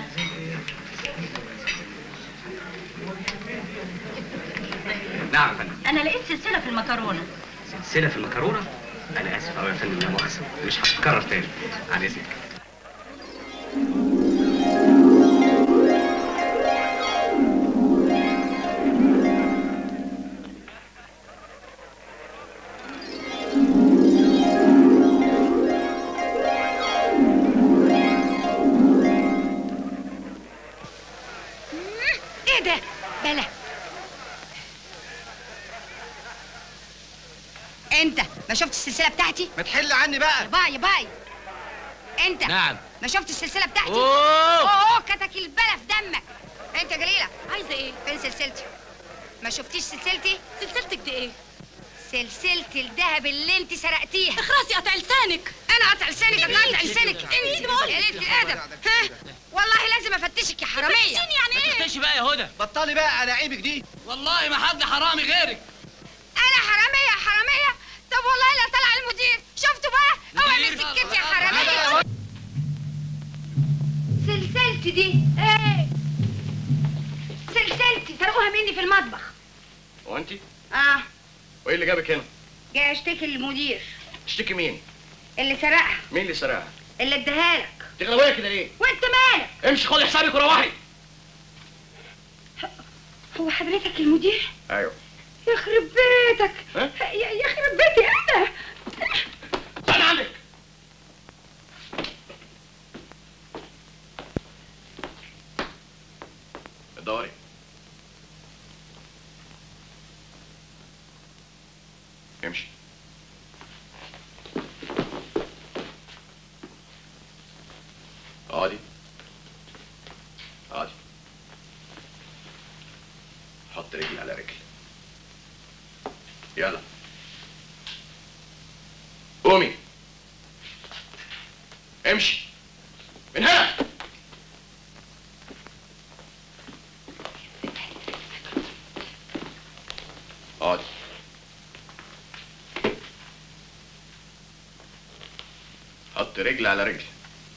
نعم يا فندم انا لقيت سلسله في المكرونه سلسله في المكرونه انا اسف قوي يا فندم لا مؤاخذه مش هتكرر تاني عن اذنك ايه ده بلا انت ما شفتش السلسله بتاعتي ما تحل عني بقى يا باي يا باي انت نعم. ما شفتش السلسله بتاعتي أوه. اوه كتك البلا في دمك انت يا جليله عايزه ايه فين سلسلتي ما شفتيش سلسلتي سلسلتك دي ايه سلسلة الذهب اللي انت سرقتيها اخرسي قطع لسانك انا قطع لسانك انا قطع لسانك انت يا ليلة الادب ها والله لازم افتشك يا حرامية تفتشيني يعني ايه؟ تفتشي بقى يا هدى بطلي بقى على عيبك دي والله ما حد حرامي غيرك انا حرامية يا حرامية طب والله لا طلع المدير شفتوا بقى هو اللي سكت يا حرامية سلسلتي دي ايه سلسلتي سرقوها مني في المطبخ وانت اه وايه اللي جابك هنا جاي اشتكي للمدير تشتكي مين اللي سرقها مين اللي سرقها اللي اداها لك تغلبيه كده ليه وانت مالك امشي خدي حسابك وروحي هو حضرتك المدير ايوه يخرب بيتك ها؟ ي- يخرب بيتي انا انا عندك دوري امشي اقعدي اقعدي حط رجل على رجل يلا قومي امشي من هنا اقعد حط رجل على رجل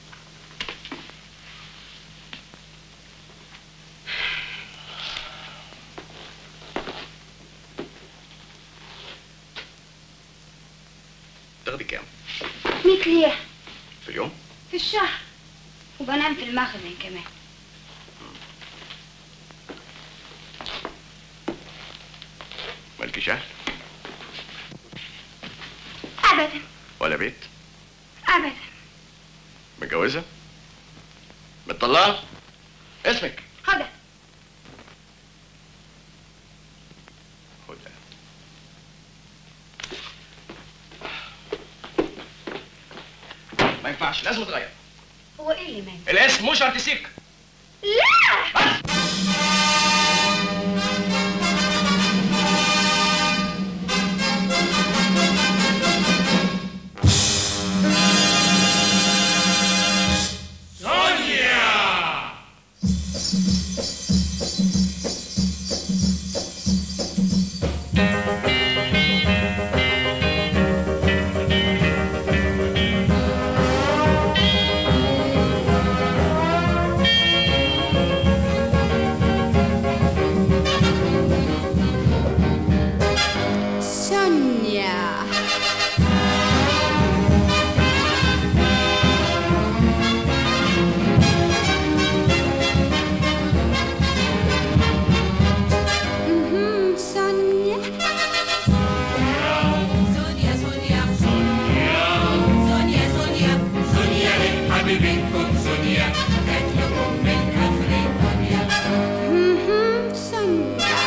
تاخدي كام 100 ليرة في اليوم في الشهر وبنام في المخزن كمان مالكيش اهل أبدا ولا بيت أبدا متجوزه متطلقه اسمك هدى هدى ما ينفعش لازم تغير هو إيه اللي مانع؟ الاسم مش ارتسيك لا سونيا مهم، سونيا سونيا سونيا سونيا سونيا سونيا سونيا حبيبتكم سونيا جات لكم من اخر الدنيا مهم، سونيا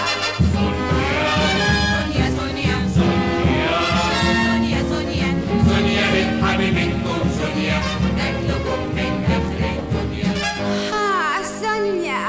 سونيا سونيا سونيا سونيا سونيا سونيا حبيبتكم سونيا جات لكم من اخر الدنيا ها سونيا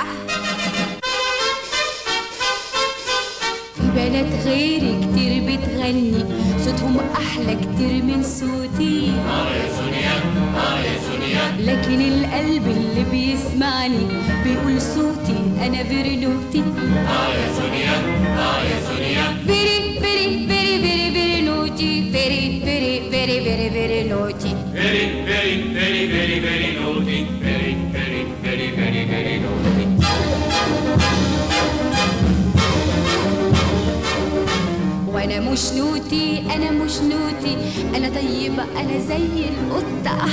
في بنات غيري كتير بتغني صوتهم احلى كتير من صوتي اه يا سونيا اه يا سونيا لكن القلب اللي بيسمعني بيقول صوتي انا فيرنوتي اه يا سونيا اه يا سونيا فيري فيري فيري فيري فيري نوتي فيري فيري فيري فيري فيري نوتي very very very very very naughty very very very very very naughty وانا مش نوتي انا مش نوتي انا طيبة انا زي القطة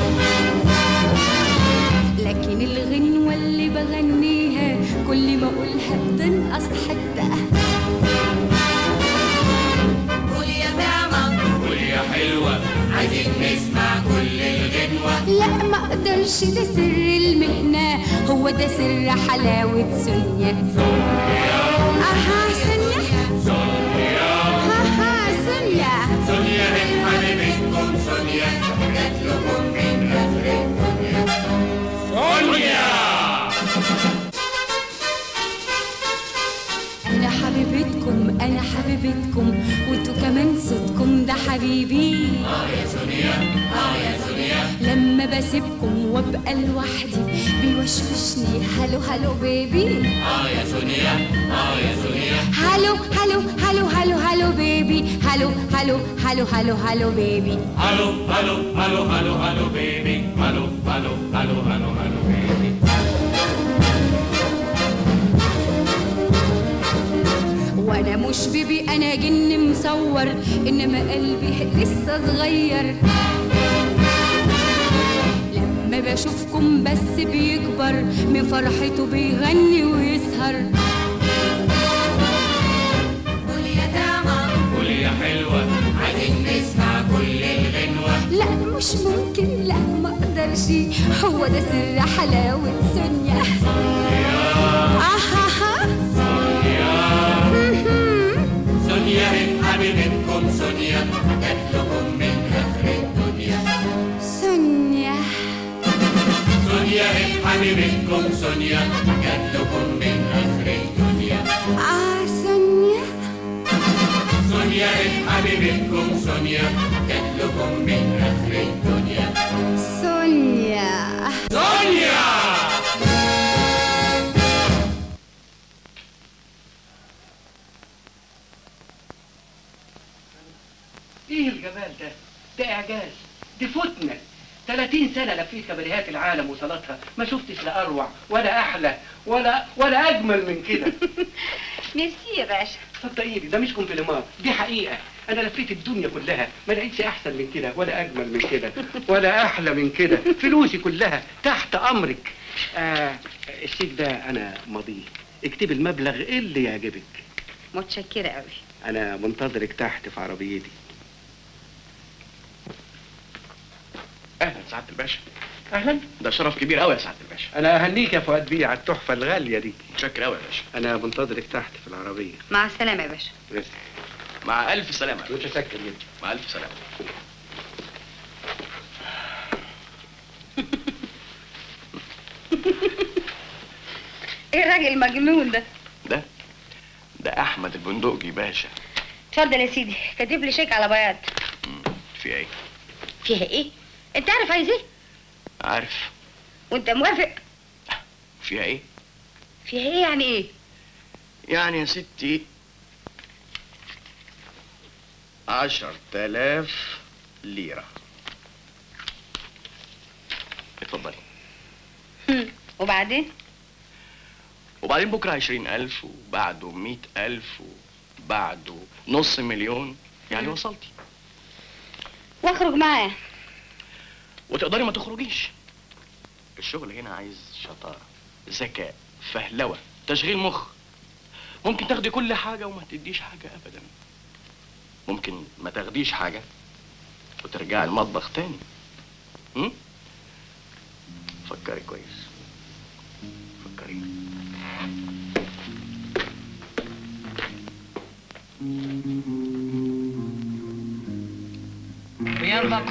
لكن الغنوة اللي بغنيها كل ما اقولها بتنقص حتة قولي يا دعمة قولي يا حلوة عايزين نسمع كل الغنوة لا ما اقدرش ده سر المهنة هو ده سر حلاوة سونيا اها سونيا اها سونيا سونيا هي حبيبتكم سونيا جات لكم من اخر الدنيا سونيا انا حبيبتكم انا حبيبتكم وانتوا كمان صوتكم ده حبيبي اه يا سونيا اه يا سونيا لما بسيبكم وابقى لوحدي بيوشوشني هلو هلو بيبي اه يا سونيا اه يا سونيا هلو هلو هلو هلو هلو بيبي هلو هلو هلو هلو هلو بيبي هلو هلو هلو هلو هلو بيبي هلو هلو هلو هلو هلو بيبي وانا مش بيبي انا جن مصور انما قلبي لسه صغير لما بشوفكم بس بيكبر من فرحته بيغني ويسهر قولي يا دعمة قولي يا حلوة عايزين نسمع كل الغنوة لا مش ممكن لا ما اقدرش هو ده سر حلاوة سونيا آها سونيا هي حبيبتكم سونيا جات لكم من اخر الدنيا سونيا سونيا هي حبيبتكم سونيا جات لكم من اخر الدنيا آه سونيا سونيا هي حبيبتكم سونيا جات لكم من اخر الدنيا سونيا ده اعجاز دي فتنه 30 سنه لفيت كباريهات العالم وصلاتها ما شفتش لا اروع ولا احلى ولا ولا اجمل من كده ميرسي يا باشا صدقيني ده مش كومبليمون دي حقيقه انا لفيت الدنيا كلها ما لقيتش احسن من كده ولا اجمل من كده ولا احلى من كده فلوسي كلها تحت امرك آه الشيك ده انا ماضيه اكتبي المبلغ اللي يعجبك متشكرة قوي انا منتظرك تحت في عربيتي اهلا سعاده الباشا اهلا ده شرف كبير قوي يا سعاده الباشا انا اهنيك يا فؤاد بيه على التحفه الغاليه دي متشكر قوي يا باشا انا منتظرك تحت في العربيه مع السلامة يا باشا بس مع الف سلامه متشكر جدا مع الف سلامه ايه الراجل المجنون ده ده ده احمد البندقجي باشا اتفضل يا سيدي كاتب لي شيك على بياض في ايه فيها ايه انت عارف عايز ايه عارف وانت موافق فيها ايه فيها ايه يعني ايه يعني يا ستي عشر تلاف ليرة اتفضلي هم، وبعدين وبعدين بكرة عشرين ألف وبعده مئة ألف وبعده نص مليون يعني مم. وصلتي واخرج معاه وتقدري ما تخرجيش الشغل هنا عايز شطارة ذكاء فهلوة تشغيل مخ ممكن تاخدي كل حاجة وما تديش حاجة أبدا ممكن ما تاخديش حاجة وترجعي المطبخ تاني هم؟ فكري كويس فكري Rien va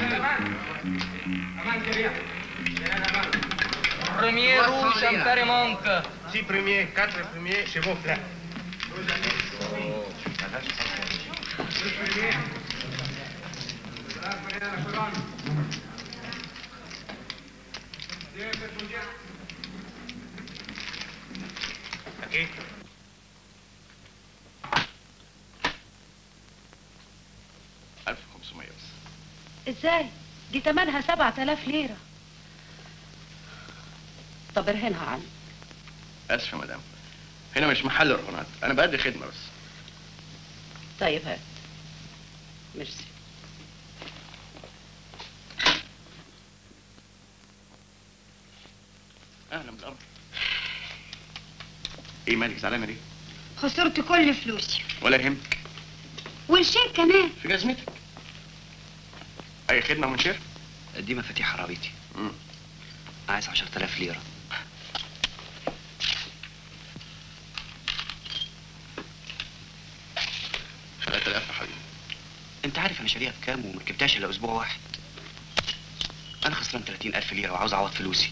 Premier rouge, un manque. Six premiers, quatre premiers, c'est bon, là. Aquí. ألف وخمسمية بس ازاي دي تمنها سبعة آلاف ليرة طب ارهنها عني آسف يا مدام هنا مش محل رهونات أنا بأدي خدمة بس طيب هات ميرسي أهلا بالأمر إيه مالك زعلانة ليه؟ خسرت كل فلوسي ولا يهمك والشيك كمان في جزمتك أي خدمة من شير؟ دي مفاتيح عربيتي مم. عايز 10000 ليرة ثلاثة آلاف يا حبيبي انت عارف انا شاريها بكام وما ركبتهاش الا اسبوع واحد انا خسران 30000 ليرة وعاوز اعوض فلوسي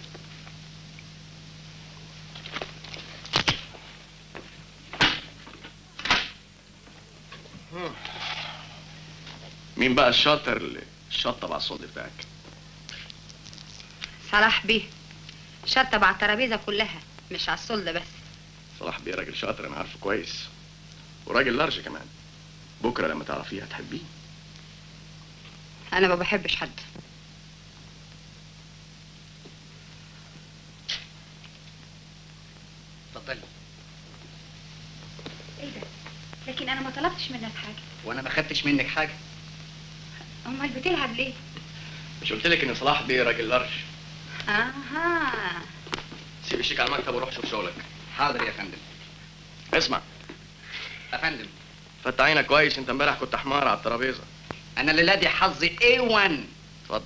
مين بقى الشاطر اللي شطب على الصوت بتاعك؟ صلاح بيه شطب على الترابيزه كلها مش على السلة بس صلاح بيه راجل شاطر أنا عارفه كويس وراجل لارج كمان بكرة لما تعرفيه هتحبيه انا ما بحبش حد اتفضلي ايه ده لكن انا ما طلبتش منك حاجه وانا ما خدتش منك حاجة امال بتلعب ليه مش قلت لك إن صلاح بيه راجل لارج اها سيب الشيك على المكتب وروح شوف شغلك حاضر يا فندم اسمع يا فندم فتح عينك كويس انت امبارح كنت حمار على الترابيزه انا الليلة دي حظي A1 اتفضل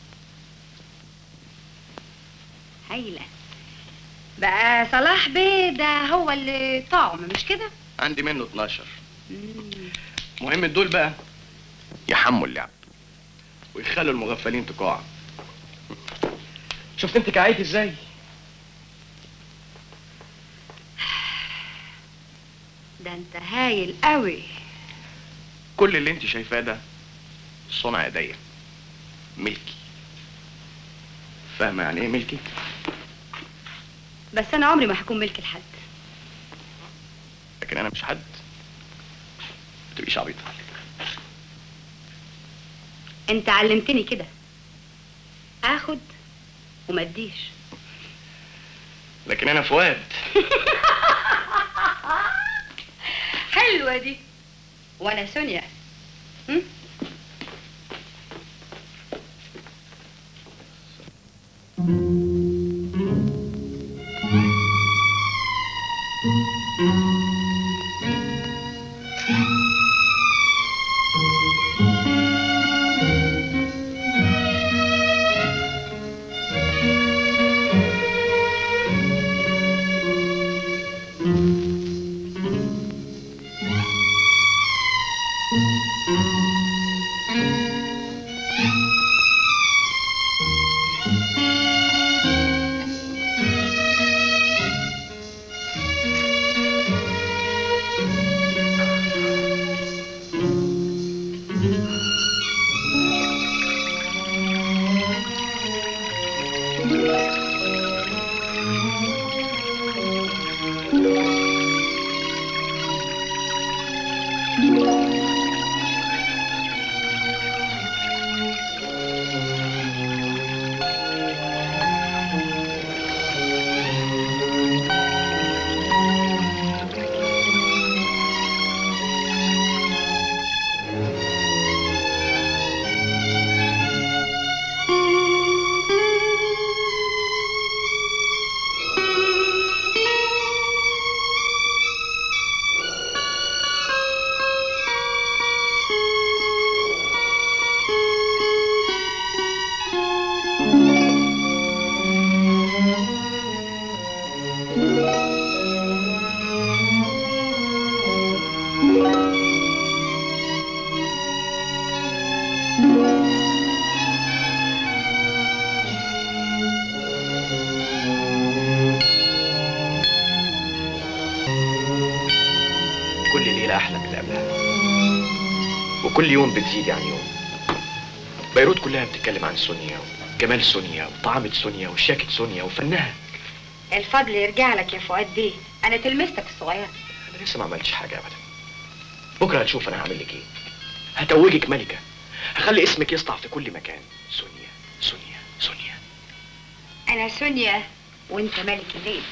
هايله بقى صلاح بيه ده هو اللي طعم مش كده عندي منه 12 مهم دول بقى يحموا اللعب ويخلوا المغفلين تقاع شفت انت كعيت ازاي ده انت هايل قوي كل اللي انت شايفاه ده صنع ايديا ملكي فاهمه يعني ايه ملكي بس انا عمري ما هكون ملك لحد لكن انا مش حد ما تبقيش عبيطه انت علمتني كده اخد وما اديش لكن انا فؤاد حلوه دي وانا سونيا هم؟ كل ليله احلى من اللي قبلها وكل يوم بتزيد عن يوم بيروت كلها بتتكلم عن سونيا وجمال سونيا وطعامة سونيا وشياكة سونيا وفنها الفضل يرجع لك يا فؤاد بيه انا تلمستك الصغير انا لسه ما عملتش حاجه ابدا بكره هتشوف انا هعمل لك ايه هتوجك ملكه هخلي اسمك يسطع في كل مكان سونيا سونيا سونيا انا سونيا وانت ملك الليل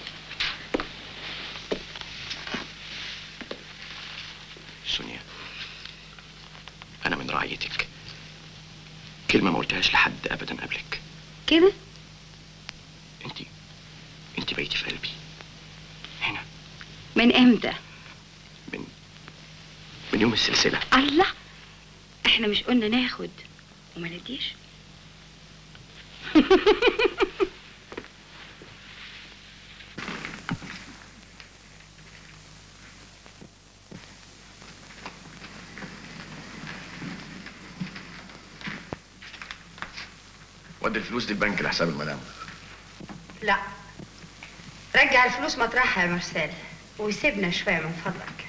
سونيا انا من رعيتك كلمه ما قلتهاش لحد ابدا قبلك كده انت انت بقيتي في قلبي من امتى من يوم السلسله الله احنا مش قلنا ناخد وما نديش ودي الفلوس دي البنك لحساب المدام لا رجع الفلوس مطرحها يا مرسال وسيبنا شويه من فضلك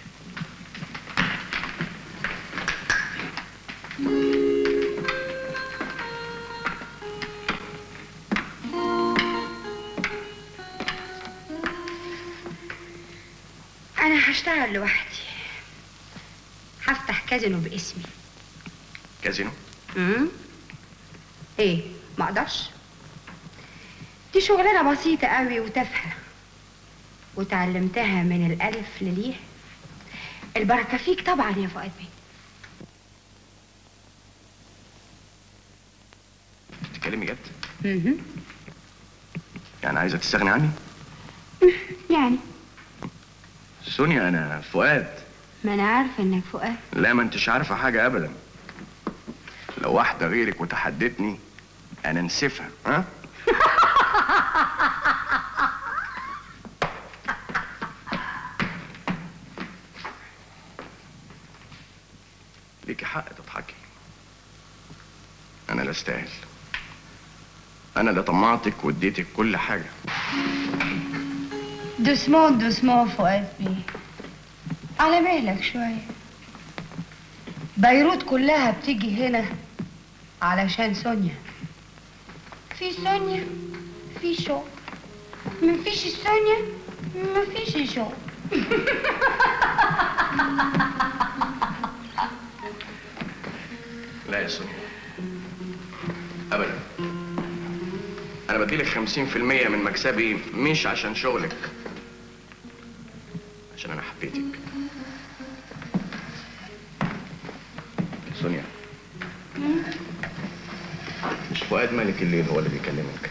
انا هشتغل لوحدي هفتح كازينو باسمي كازينو امم ايه ما اقدرش دي شغلانه بسيطه قوي وتافهه وتعلمتها من الالف لليه البركه فيك طبعا يا فؤاد بيه تتكلمي جد مهم. يعني عايزه تستغني عني يعني سونيا انا فؤاد ما انا عارفه انك فؤاد لا ما انتش عارفه حاجه ابدا لو واحده غيرك وتحدتني انا نسفها ها ليكي حق تضحكي انا لا استاهل انا اللي طمعتك واديتك كل حاجه دوسمون دوسمون فؤاد بيه على مهلك شوية بيروت كلها بتيجي هنا علشان سونيا في سونيا في شو مفيش السونيا مفيش شو لا يا سونيا ابدا انا بديلك 50% من مكسبي مش عشان شغلك عشان انا حبيتك سونيا مش فؤاد ملك الليل هو اللي بيكلمك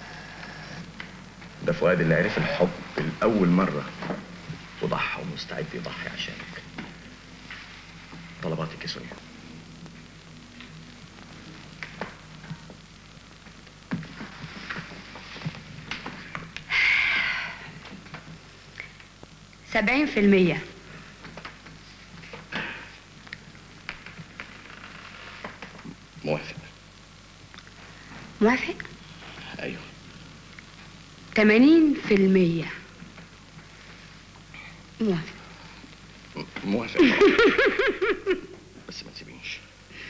ده فؤاد اللي عرف الحب لأول مرة وضحى ومستعد يضحي عشانك طلباتك يا سونيا سبعين في المية موافق موافق ايوه تمانين في المية موافق موافق طبعا. بس ما تسيبينيش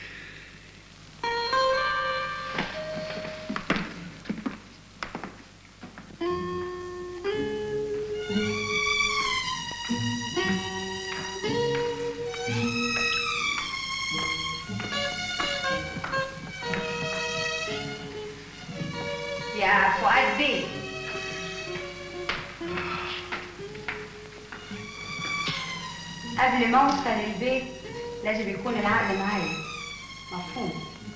يا فؤاد بيه قبل ما اوصل البيت لازم يكون العقل معايا مفهوم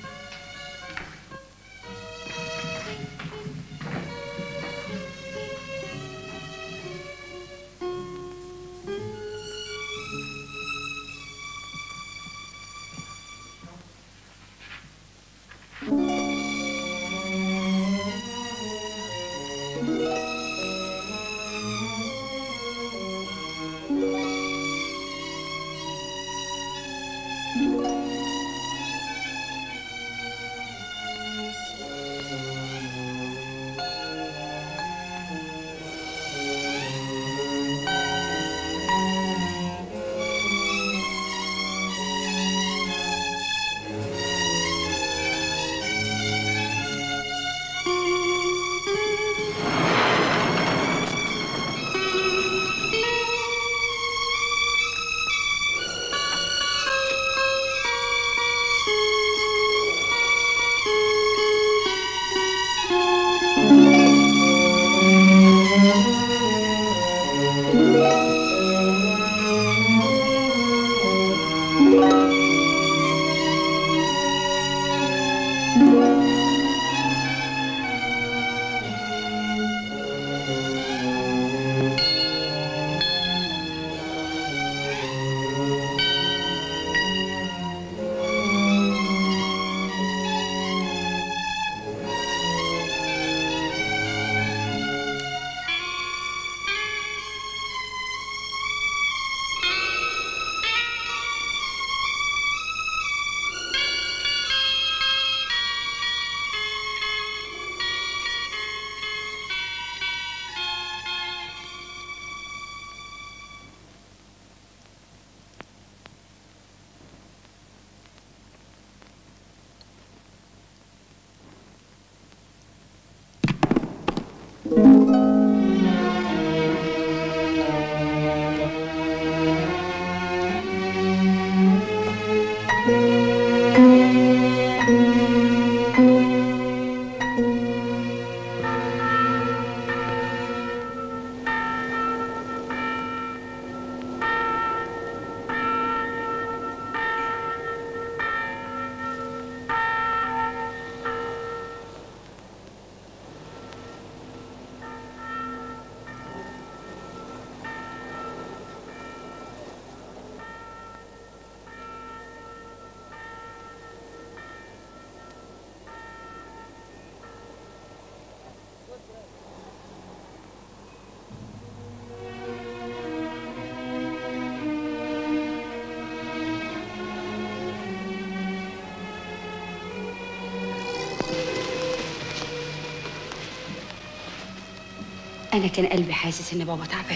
أنا كان قلبي حاسس إن بابا تعبان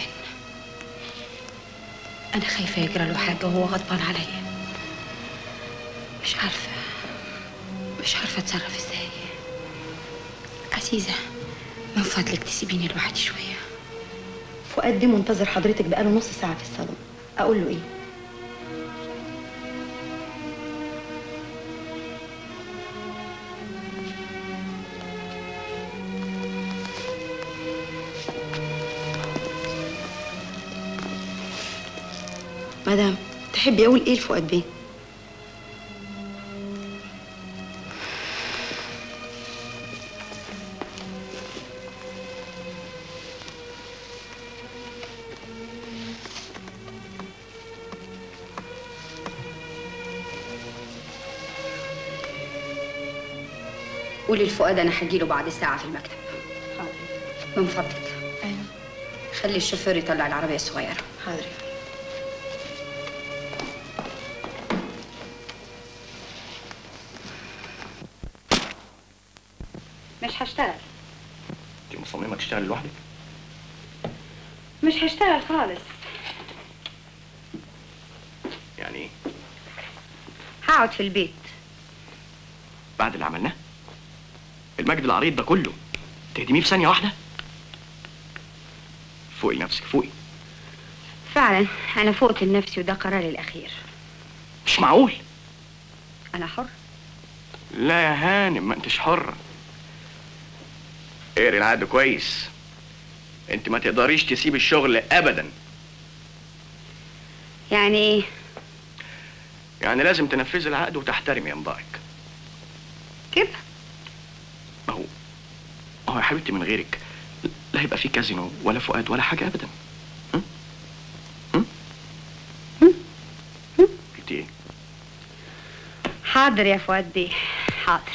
أنا خايفة يجرى له حاجة وهو غضبان عليا مش عارفة مش عارفة أتصرف إزاي عزيزة من فضلك تسيبيني لوحدي شوية فؤاد دي منتظر حضرتك بقاله نص ساعة في الصالون أقول له إيه؟ مدام تحبي اقول ايه لفؤاد بيه قولي لفؤاد انا هجيله بعد ساعه في المكتب من فضلك ايوه خلي الشوفير يطلع العربيه الصغيره حاضر مش هشتغل انت مصممه تشتغلي لوحدك مش هشتغل خالص يعني ايه هقعد في البيت بعد اللي عملناه المجد العريض ده كله تهدميه في ثانيه واحده فوقي نفسك فوقي فعلا انا فوقت لنفسي وده قراري الاخير مش معقول انا حر لا يا هانم ما انتش حرة اقري العقد كويس انت ما تقدريش تسيب الشغل ابدا يعني ايه يعني لازم تنفذي العقد وتحترمي انبائك كده ما هو ما هو يا حبيبتي من غيرك لا هيبقى في كازينو ولا فؤاد ولا حاجة ابدا هم؟ هم؟ قلتي ايه حاضر يا فؤاد بيه حاضر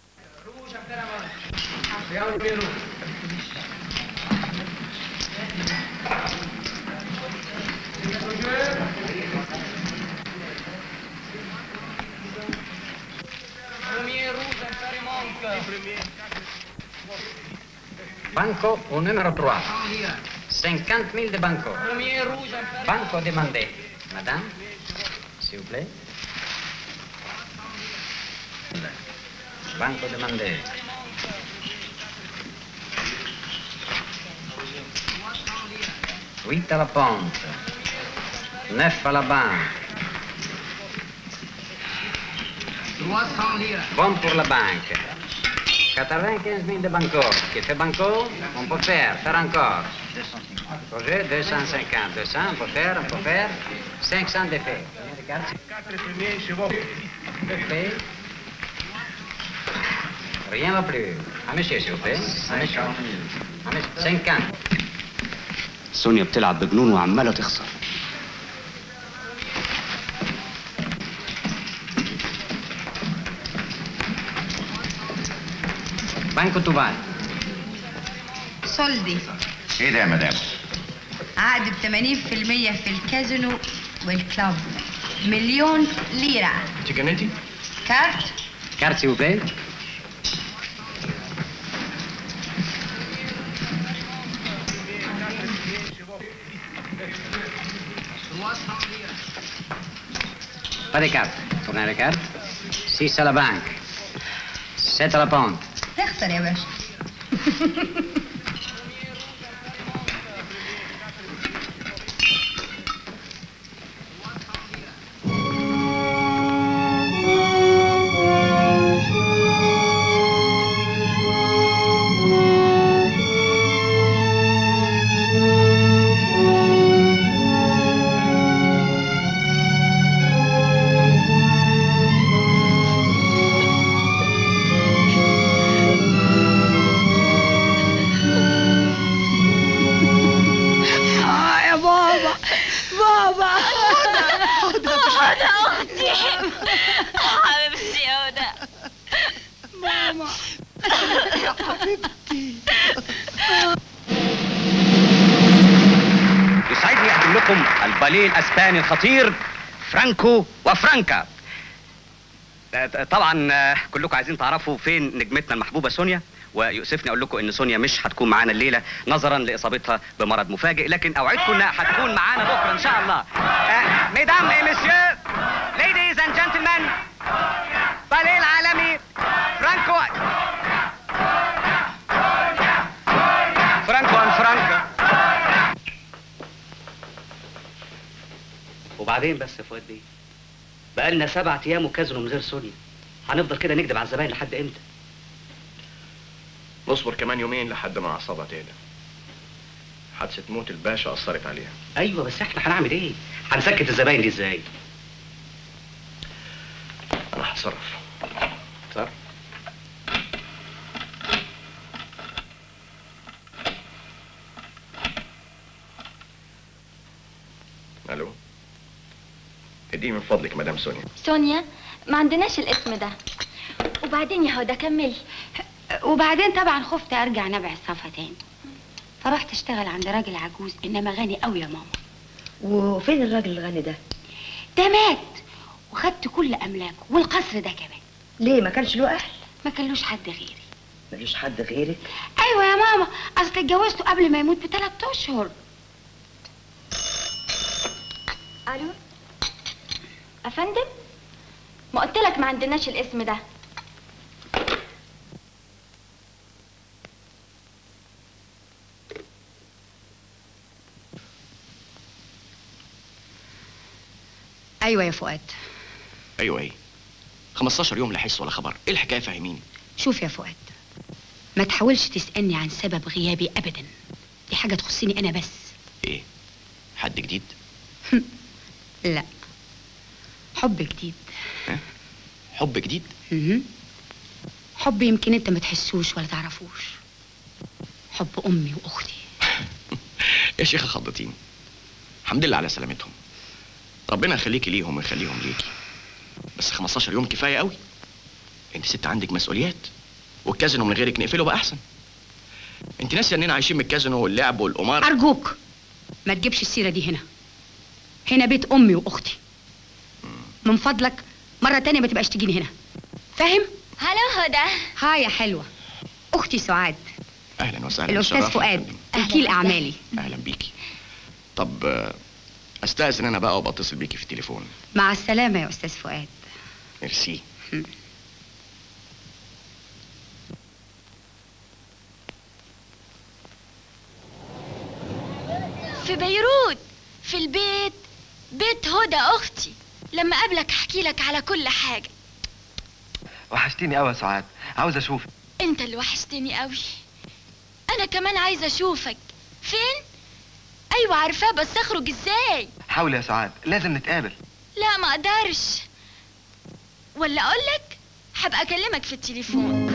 Banco au numéro 3. 50 000 de banco. Banco demandé. Madame, s'il vous plaît. Banco demandé. Huit à la ponte. Neuf à la banque. 300 lire. Bon pour la banque. 95 000 de banco. Qui fait banco, on peut faire. Faire encore. Projet 250. 200, on peut faire, on peut faire. 500 d'effet. Combien de cartes Effet. Rien va plus. À monsieur, s'il vous plaît. À monsieur. À monsieur. 50. سونيا بتلعب بجنون وعماله تخسر بانكو توبال سولدي ايه ده يا مدام عقد ب 80% في الكازينو والكلاب مليون ليرة انت جنيتي كارت Carte, s'il vous plaît. Pas de carte. Tournez les cartes. 6 à la banque. 7 à la ponte. تخسر يا باشا آه يا بابا بابا هدى هدى أختي حبيبتي يا هدى ماما يا حبيبتي يسعدني اقدم لكم الباليه الاسباني الخطير فرانكو وفرانكا آه، طبعا آه، كلكم عايزين تعرفوا فين نجمتنا المحبوبه سونيا ويؤسفني اقول لكم ان سونيا مش هتكون معانا الليله نظرا لاصابتها بمرض مفاجئ لكن اوعدكم انها هتكون معانا بكره ان شاء الله ميدام اي مسيو ليديز اند جنتلمان باليه العالمي فرانكو فرانكو ان فرانكا وبعدين بس يا فؤاد بيه بقالنا سبعة ايام وكازينو من غير سونيا هنفضل كده نكذب على الزباين لحد امتى نصبر كمان يومين لحد ما اعصابها تهدى حادثه موت الباشا اثرت عليها ايوه بس احنا هنعمل ايه هنسكت الزباين دي ازاي انا هتصرف صح الو اديني من فضلك مدام سونيا سونيا ما عندناش الاسم ده وبعدين يا هدى كملي وبعدين طبعا خفت ارجع نبع الصفا تاني فرحت اشتغل عند راجل عجوز انما غني قوي يا ماما وفين الراجل الغني ده ده مات وخدت كل املاكه والقصر ده كمان ليه ما كانش له اهل ما كانلوش حد غيري مفيش حد غيرك ايوه يا ماما اصل اتجوزته قبل ما يموت بثلاث اشهر الو افندم ما قلت لك ما عندناش الاسم ده ايوه يا فؤاد ايوه ايه 15 يوم لا حس ولا خبر ايه الحكايه فاهميني شوف يا فؤاد ما تحاولش تسالني عن سبب غيابي ابدا دي حاجه تخصني انا بس ايه حد جديد لا حب جديد حب جديد مهم. حب يمكن انت ما تحسوش ولا تعرفوش حب امي واختي يا شيخه خضتيني الحمد لله على سلامتهم ربنا يخليكي ليهم ويخليهم ليكي بس 15 يوم كفايه قوي انت ست عندك مسؤوليات والكازينو من غيرك نقفله بقى احسن انت ناسيه اننا عايشين من الكازينو واللعب والقمار ارجوك ما تجيبش السيره دي هنا هنا بيت امي واختي من فضلك مره تانية ما تبقاش تجيني هنا فاهم هلو هدى هاي يا حلوه اختي سعاد اهلا وسهلا الاستاذ بالشرف. فؤاد وكيل اعمالي اهلا بيكي طب آه، استاذن انا بقى وبتصل بيكي في التليفون مع السلامه يا استاذ فؤاد ميرسي في بيروت في البيت بيت هدى اختي لما اقابلك احكي لك على كل حاجه وحشتيني قوي يا سعاد عاوز اشوفك انت اللي وحشتني قوي انا كمان عايزه اشوفك فين ايوه عارفاه بس اخرج ازاي حاول يا سعاد لازم نتقابل لا ما اقدرش ولا اقول لك هبقى اكلمك في التليفون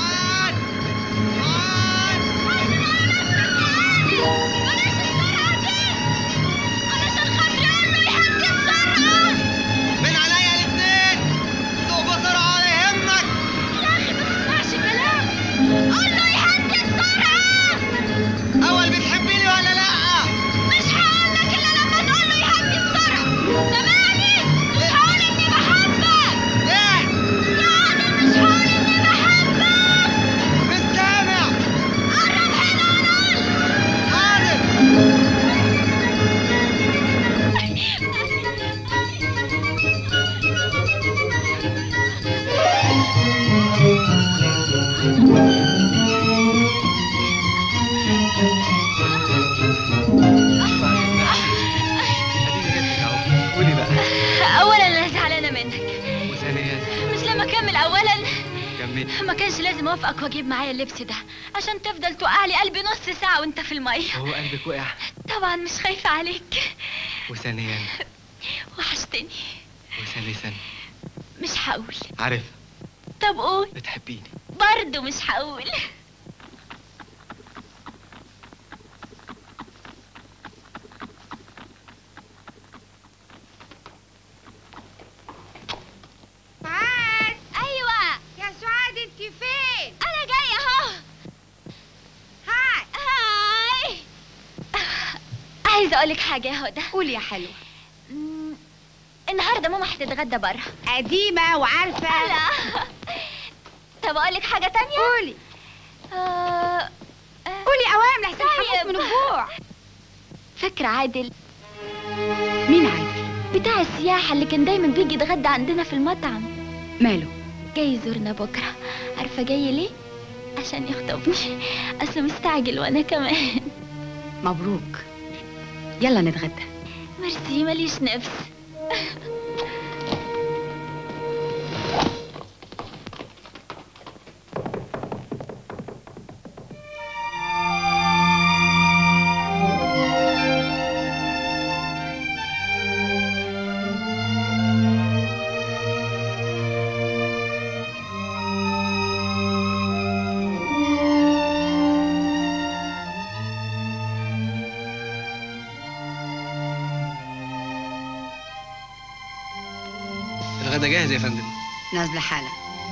من عليا الاثنين سوق بسرعة ولا يهمك يا اخي ما تسمعش كلام قول له يهدي السرعه أول بتحبيني ولا لأ؟ مش هقول لك الا لما تقول له يهدي السرعه سامعني مش هقول اني بحبك ايه يعني مش هقول اني بحبك مش سامع قرب هنا وقول عارف قولي بقى اولا انا زعلانه منك وثانيا مش لما اكمل اولا كملي ما كانش لازم اوافقك واجيب معايا اللبس ده عشان تفضل توقع لي قلبي نص ساعه وانت في الميه هو قلبك وقع طبعا مش خايفه عليك وثانيا وحشتني وثالثا مش هقول عارف طب قول بتحبيني برضه مش هقول سعاد ايوه يا سعاد انت فين انا جايه اهو هاي هاي عايزه اقول لك حاجه يا هدى قولي يا حلوه النهارده ماما هتتغدى بره قديمه وعارفه لا طب اقول لك حاجه تانية قولي آه... قولي اوام لحسن هموت من الجوع فاكره عادل مين عادل بتاع السياحه اللي كان دايما بيجي يتغدى عندنا في المطعم ماله جاي يزورنا بكره عارفه جاي ليه عشان يخطبني اصله مستعجل وانا كمان مبروك يلا نتغدى ميرسي ماليش نفس الغدا جاهز يا فندم نازله حالا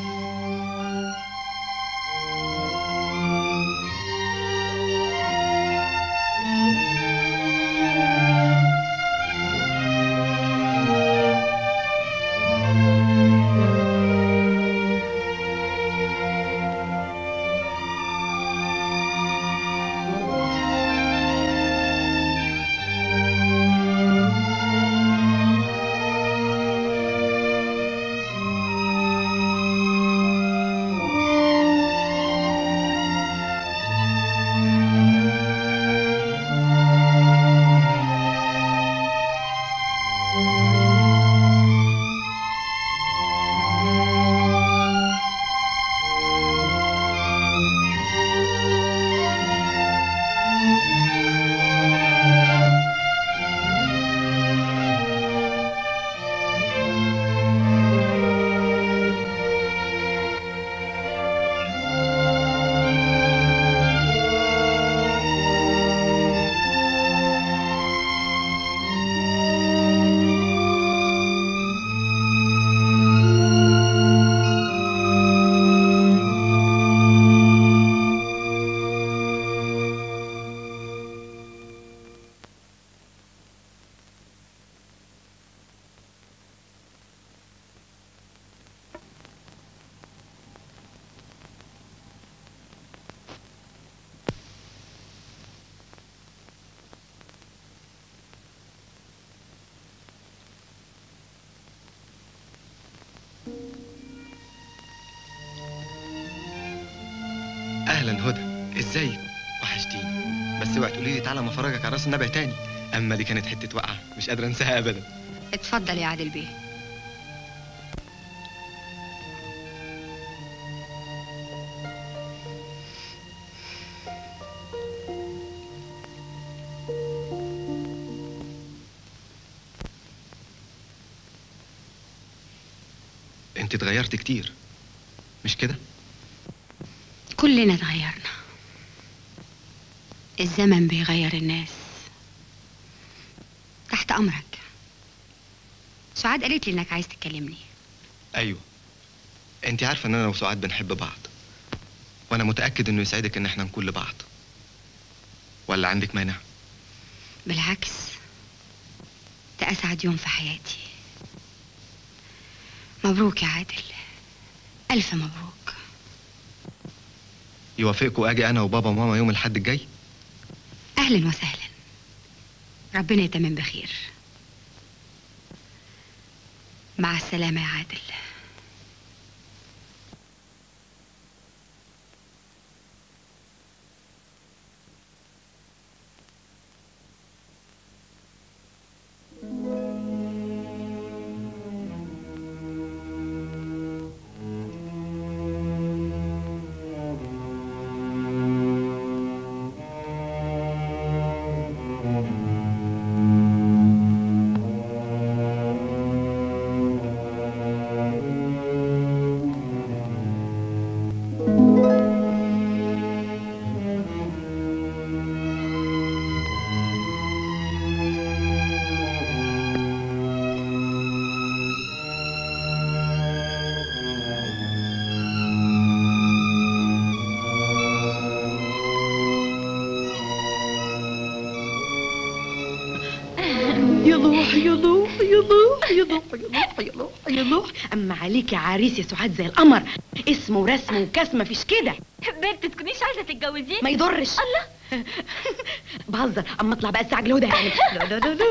اهلا هدى ازيك وحشتيني بس اوعي تقولي لي تعالى ما افرجك على راس النبع تاني اما دي كانت حته وقعه مش قادره انساها ابدا اتفضل يا عادل بيه انت اتغيرت كتير مش كده كلنا اتغيرنا الزمن بيغير الناس تحت امرك سعاد قالت لي انك عايز تكلمني ايوه انت عارفه ان انا وسعاد بنحب بعض وانا متاكد انه يسعدك ان احنا نكون لبعض ولا عندك مانع بالعكس ده اسعد يوم في حياتي مبروك يا عادل الف مبروك يوافقكوا اجي انا وبابا وماما يوم الحد الجاي اهلا وسهلا ربنا يتمم بخير مع السلامه يا عادل يلوح يلوح يلوح يلوح يلوح يلوح يلوح اما عليك يا عريس يا سعاد زي القمر اسمه ورسم وكاس مفيش كده بنت تكونيش عايزه تتجوزيه ما يضرش الله بهزر اما اطلع بقى استعجل هدى يعني لا لا لا لا.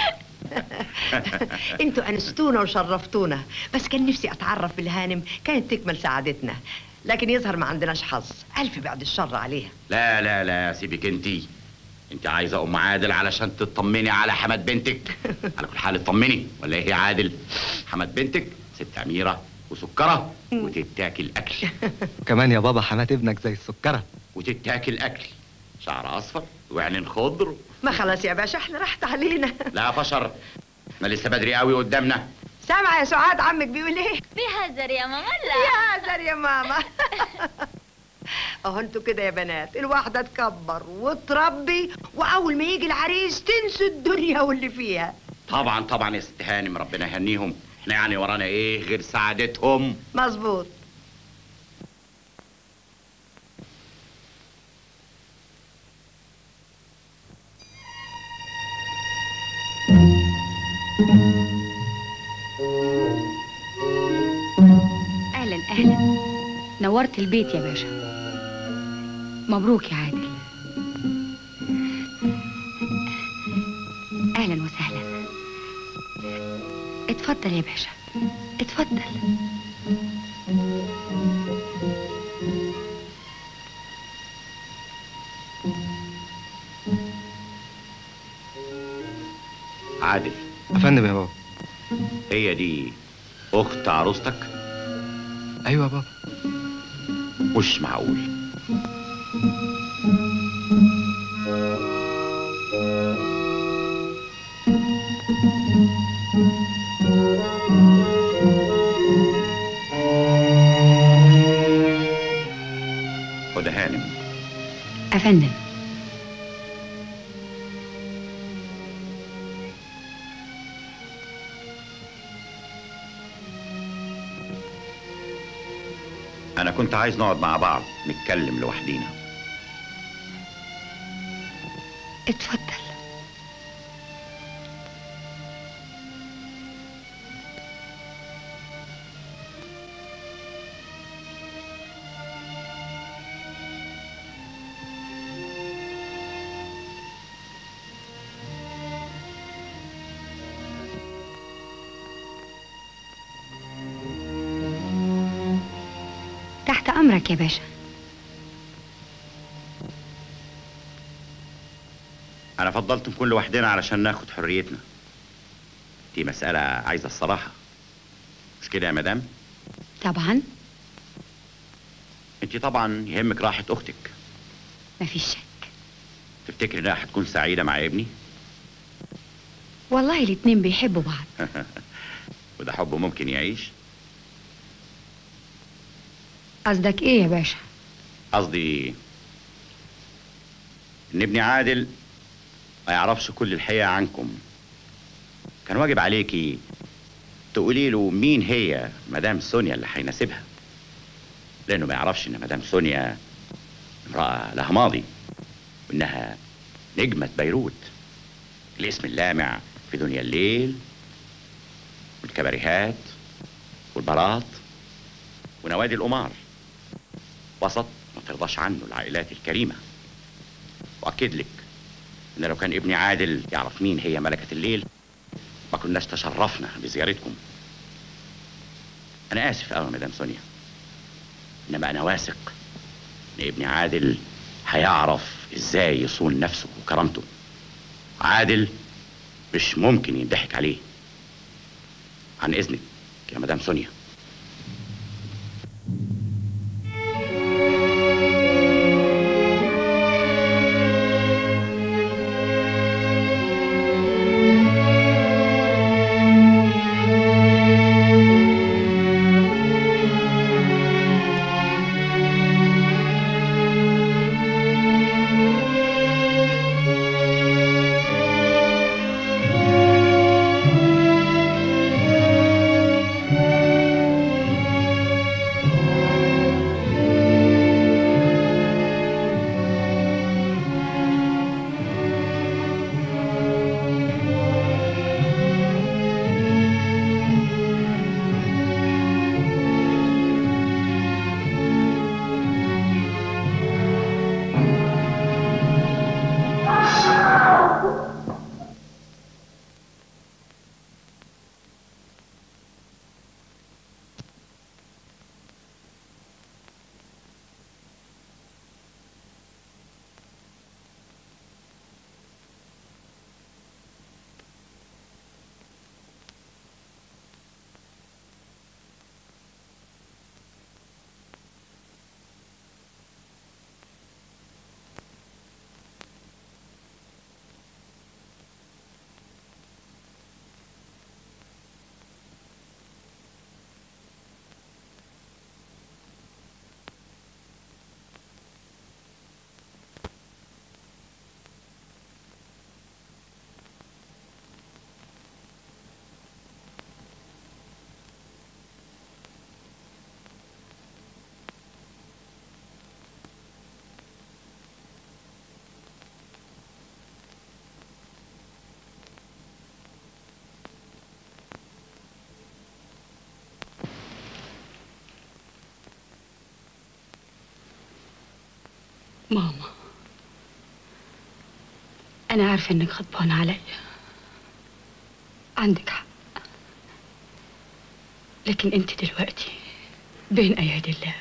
انتوا انستونا وشرفتونا بس كان نفسي اتعرف بالهانم كانت تكمل سعادتنا لكن يظهر ما عندناش حظ الف بعد الشر عليها لا لا لا سيبك انتي انت عايزه ام عادل علشان تطمني على حماد بنتك على كل حال اطمني ولا ايه يا عادل حماد بنتك ست اميره وسكره وتتاكل اكل كمان يا بابا حمات ابنك زي السكره وتتاكل اكل شعر اصفر وعينين خضر ما خلاص يا باشا احنا راحت علينا لا فشر احنا لسه بدري قوي قدامنا سامعه يا سعاد عمك بيقول ايه بيهزر يا ماما لا يهزر يا ماما اهو انتوا كده يا بنات الواحده تكبر وتربي واول ما يجي العريس تنسوا الدنيا واللي فيها طبعا طبعا يا ست هانم ربنا يهنيهم احنا يعني ورانا ايه غير سعادتهم مظبوط اهلا اهلا نورت البيت يا باشا مبروك يا عادل اهلا وسهلا اتفضل يا باشا اتفضل عادل افندم يا بابا هي دي اخت عروستك ايوه يا بابا مش معقول هدى هانم افندم انا كنت عايز نقعد مع بعض نتكلم لوحدينا اتفضل تحت امرك يا باشا انا فضلت نكون لوحدنا علشان ناخد حريتنا دي مسألة عايزة الصراحة مش كده يا مدام طبعا انت طبعا يهمك راحة اختك مفيش شك تفتكري انها هتكون سعيدة مع ابني والله الاتنين بيحبوا بعض وده حب ممكن يعيش قصدك ايه يا باشا قصدي ان ابني عادل ما يعرفش كل الحقيقة عنكم كان واجب عليكي تقولي له مين هي مدام سونيا اللي هيناسبها لانه ما يعرفش ان مدام سونيا امرأة لها ماضي وانها نجمة بيروت الاسم اللامع في دنيا الليل والكباريهات والبارات ونوادي القمار وسط ما ترضاش عنه العائلات الكريمة وأكد لك إن لو كان ابني عادل يعرف مين هي ملكة الليل ما كناش تشرفنا بزيارتكم أنا آسف أوي يا مدام سونيا إنما أنا واثق إن ابني عادل هيعرف إزاي يصون نفسه وكرامته عادل مش ممكن يضحك عليه عن إذنك يا مدام سونيا ماما أنا عارفة إنك غضبان عليا عندك حق لكن أنت دلوقتي بين أيادي الله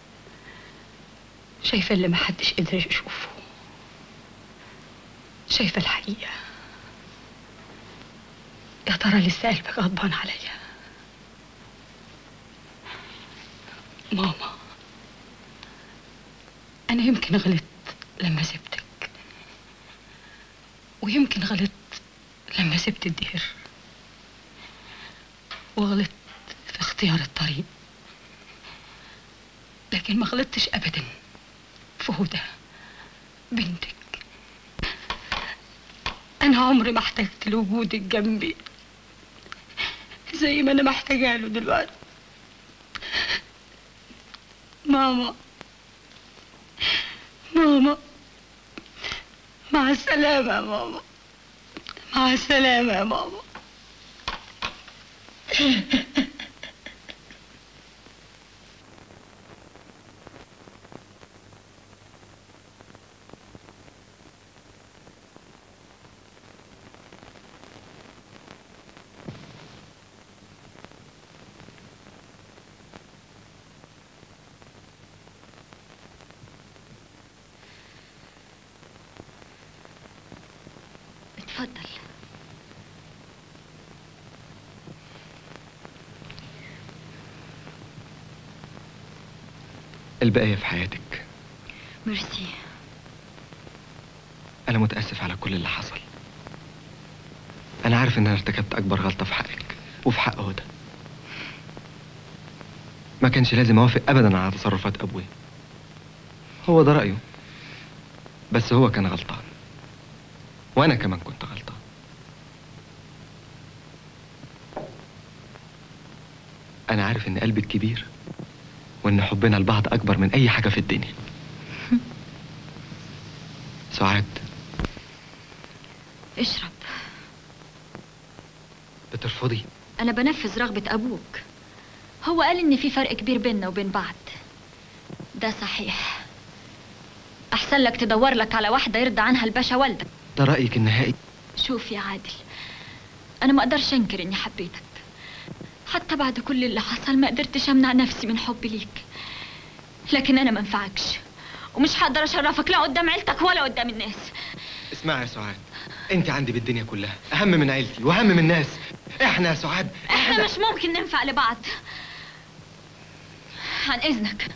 شايفة اللي محدش قدر يشوفه شايفة الحقيقة يا ترى لسه قلبك غضبان عليا ماما أنا يمكن غلطت لما سبتك ويمكن غلطت لما سبت الدير وغلطت في اختيار الطريق لكن ما غلطتش أبدا في هدى بنتك أنا عمري ما احتجت لوجودك جنبي زي ما أنا محتاجة له دلوقتي ماما ماما مع السلامة يا ماما مع السلامة يا ماما اتفضل البقية في حياتك ميرسي أنا متأسف على كل اللي حصل أنا عارف إن أنا ارتكبت أكبر غلطة في حقك وفي حق هدى ما كانش لازم أوافق أبدا على تصرفات أبوي هو ده رأيه بس هو كان غلطان وأنا كمان كنت غلطان أنا عارف إن قلبك كبير وإن حبنا لبعض أكبر من أي حاجة في الدنيا سعاد اشرب بترفضي انا بنفذ رغبة ابوك هو قال ان في فرق كبير بيننا وبين بعض ده صحيح احسن لك تدور لك على واحدة يرضى عنها الباشا والدك ده رأيك النهائي شوف يا عادل انا ما اقدرش انكر اني حبيتك حتى بعد كل اللي حصل ما قدرتش امنع نفسي من حبي ليك لكن انا ما انفعكش ومش هقدر اشرفك لا قدام عيلتك ولا قدام الناس اسمعي يا سعاد انت عندي بالدنيا كلها اهم من عيلتي واهم من الناس احنا يا سعاد احنا مش ممكن ننفع لبعض عن اذنك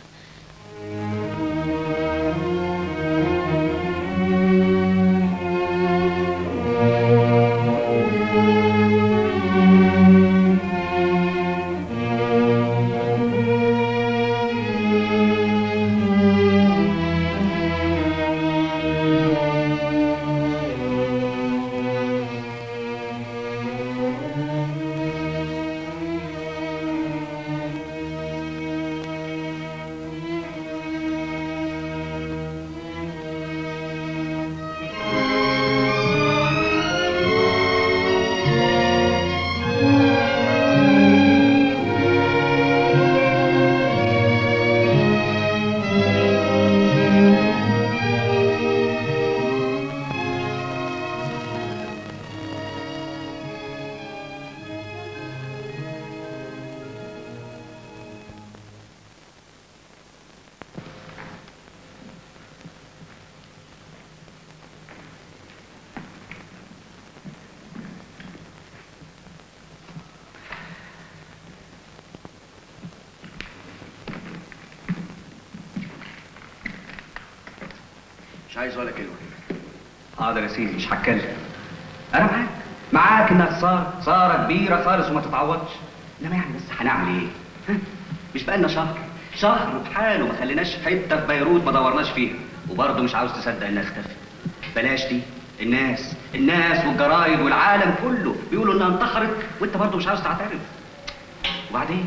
مش عايز ولا كلمة حاضر يا سيدي مش هتكلم أنا معاك معاك إنها خسارة خسارة كبيرة خالص وما تتعوضش إنما يعني بس هنعمل إيه؟ ها؟ مش بقالنا شهر شهر بحاله ما خليناش حتة في بيروت ما دورناش فيها وبرضه مش عاوز تصدق إنها اختفت بلاش دي الناس الناس والجرايد والعالم كله بيقولوا إنها انتحرت وأنت برضه مش عاوز تعترف وبعدين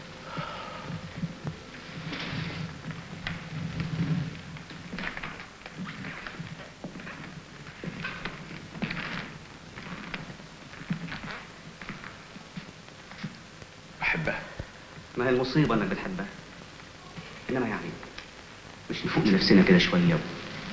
بحبها ما هي المصيبة انك بتحبها انما يعني مش نفوق لنفسنا كده شوية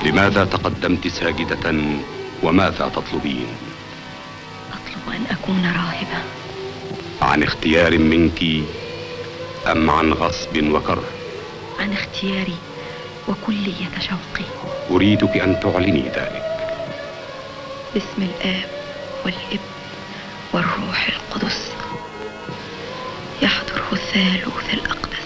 لماذا تقدمت ساجدة وماذا تطلبين أطلب أن أكون راهبة عن اختيار منك أم عن غصب وكره عن اختياري وكلية شوقي أريدك أن تعلني ذلك باسم الآب والابن والروح القدس يحضره الثالوث الأقدس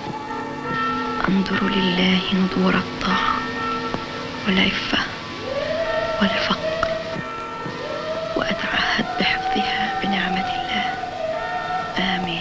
أنظر لله نضور الطاعة والعفة والفقر وأتعهد بحفظها بنعمة الله آمين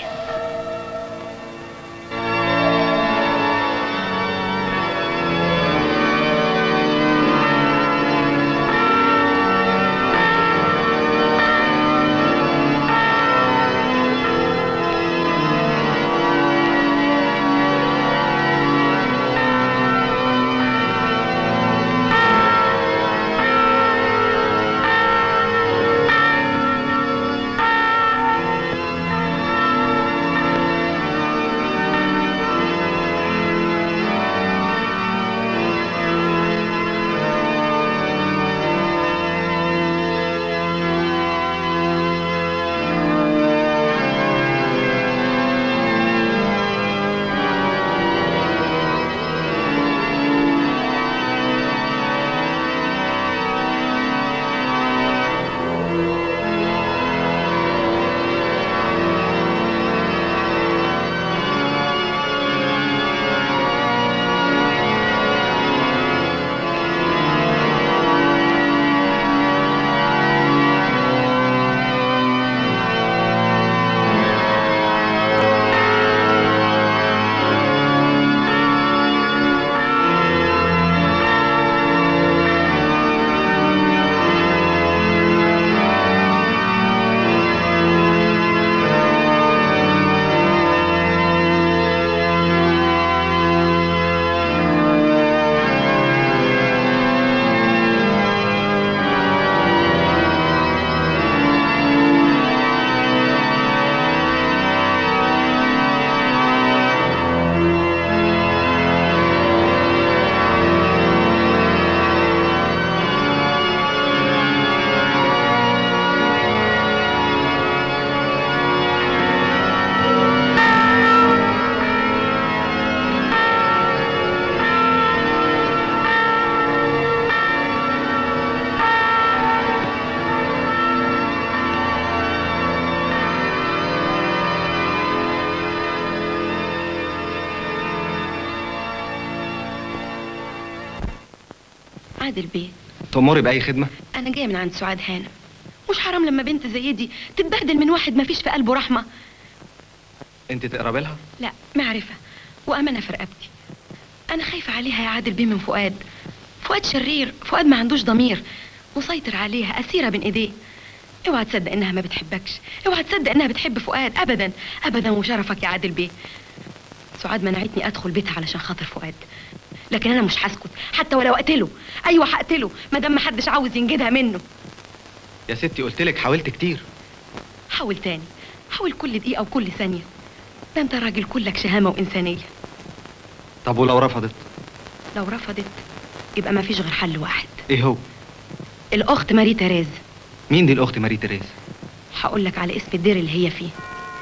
عادل بيه تأمري بأي خدمة أنا جاية من عند سعاد هانم مش حرام لما بنت زي دي تتبهدل من واحد ما فيش في قلبه رحمة أنت تقربي لها لا معرفة وأمانة في رقبتي أنا خايفة عليها يا عادل بيه من فؤاد فؤاد شرير فؤاد ما عندوش ضمير مسيطر عليها أسيرة بين إيديه اوعى تصدق انها ما بتحبكش اوعى تصدق انها بتحب فؤاد ابدا ابدا وشرفك يا عادل بيه سعاد منعتني ادخل بيتها علشان خاطر فؤاد لكن انا مش هسكت حتى ولو اقتله ايوه هقتله ما دام محدش عاوز ينجدها منه يا ستي قلت لك حاولت كتير حاول تاني حاول كل دقيقه وكل ثانيه ده انت راجل كلك شهامه وانسانيه طب ولو رفضت لو رفضت يبقى ما فيش غير حل واحد ايه هو الاخت ماري تريز مين دي الاخت ماري تريز هقول لك على اسم الدير اللي هي فيه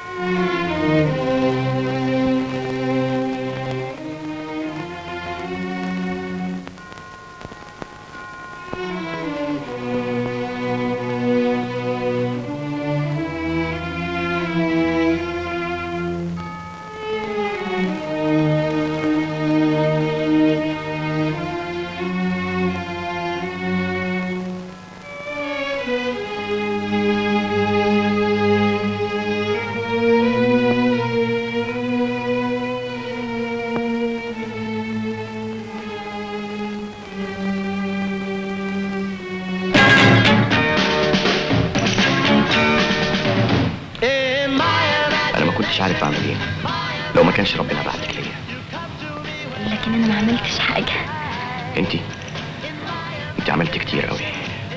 انا ما كنتش عارف اعمل ايه لو ما كانش ربنا بعتك ليا لكن انا ما عملتش حاجه انت انت عملت كتير قوي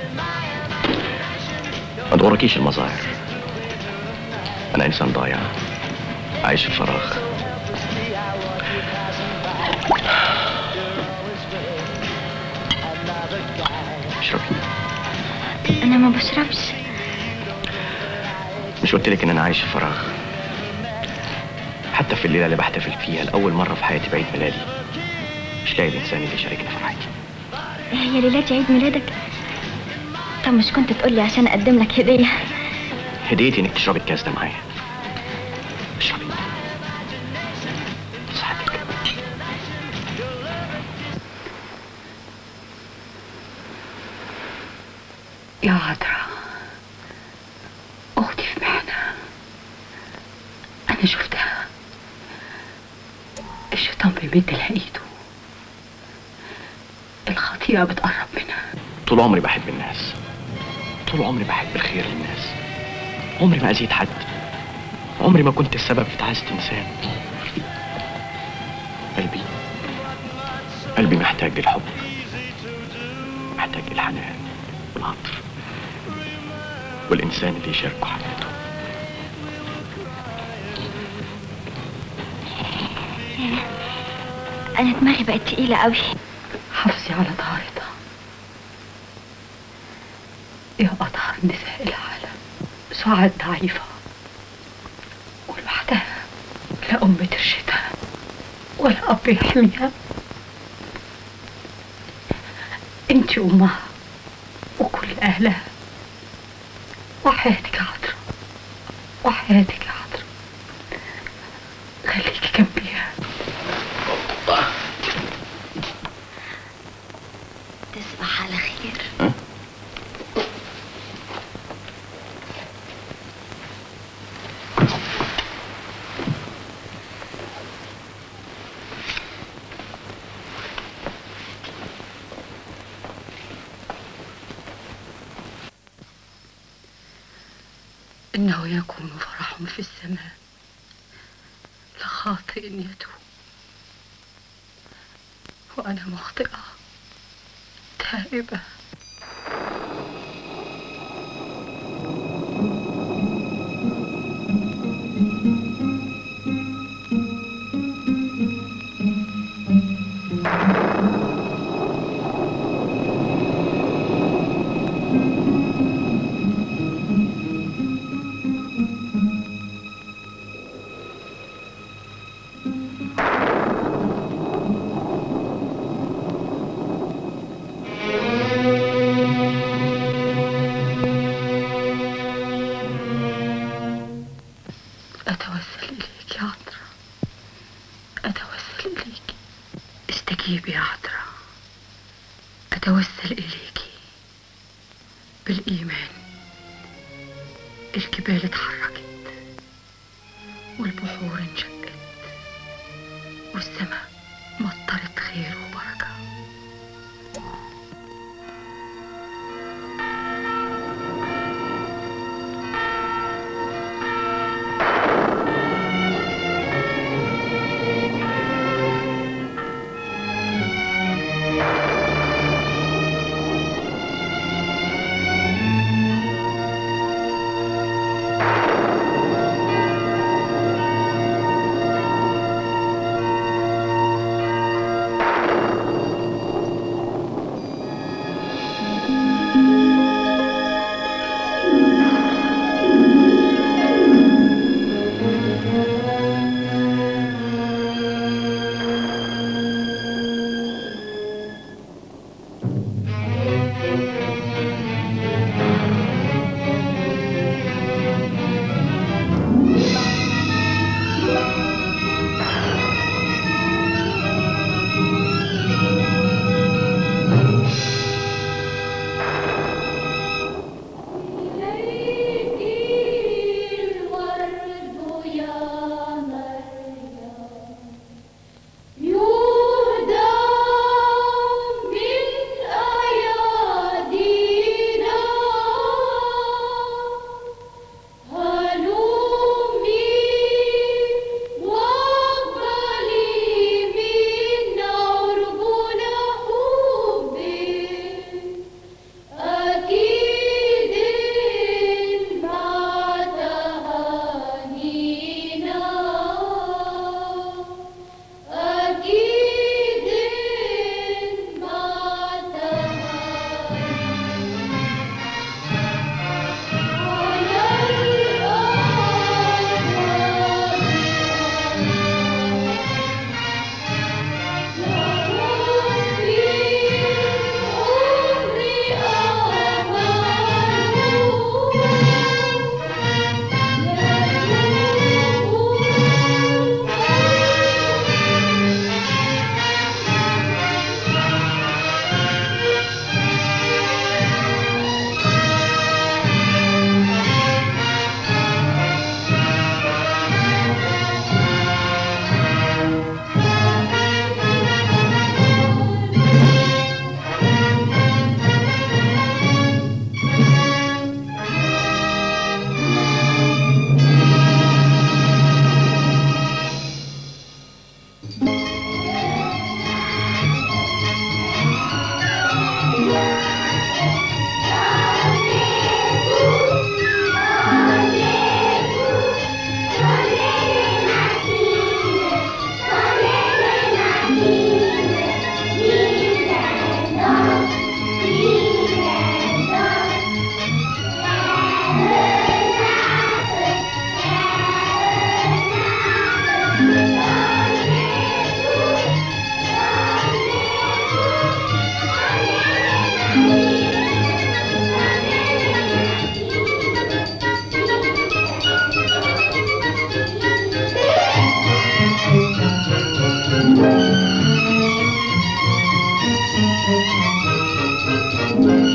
ما تغركيش المظاهر انا انسان ضايع عايش في فراغ اشربي انا ما بشربش مش قلت لك ان انا عايش في فراغ حتى في الليله اللي بحتفل فيها لاول مره في حياتي بعيد ميلادي مش لاقي الانسان اللي يشاركني فرحتي هي ليلتي عيد ميلادك طب مش كنت تقولي عشان اقدم لك هديه هديتي انك تشربي الكاس ده معايا اشربي صحتك يا عذرا أختي في محنة أنا شفتها الشيطان بيمد لها إيده الخطيئة بتقرب منها طول عمري بحب الناس طول عمري بحب الخير للناس عمري ما اذيت حد عمري ما كنت السبب في تعاسة انسان قلبي قلبي محتاج للحب محتاج للحنان والعطف والانسان اللي يشاركه حياته انا دماغي بقت تقيله قوي حافظي على طهارتها يا أطهر نساء العالم سعاد ضعيفة ولوحدها لا أم ترشدها ولا أب يحميها أنت أمها وكل أهلها وحياتك يا عذرا وحياتك يا عذرا خليكي جنبيها تصبح على خير إنه يكون فرح في السماء لخاطئ يتوب وأنا مخطئة تائبة أتوسل إليك يا عذرا أتوسل إليك استجيبي يا عذرا أتوسل إليك بالإيمان الجبال اتحركت والبحور انشقت والسماء مطرت خير وبركة Thank you.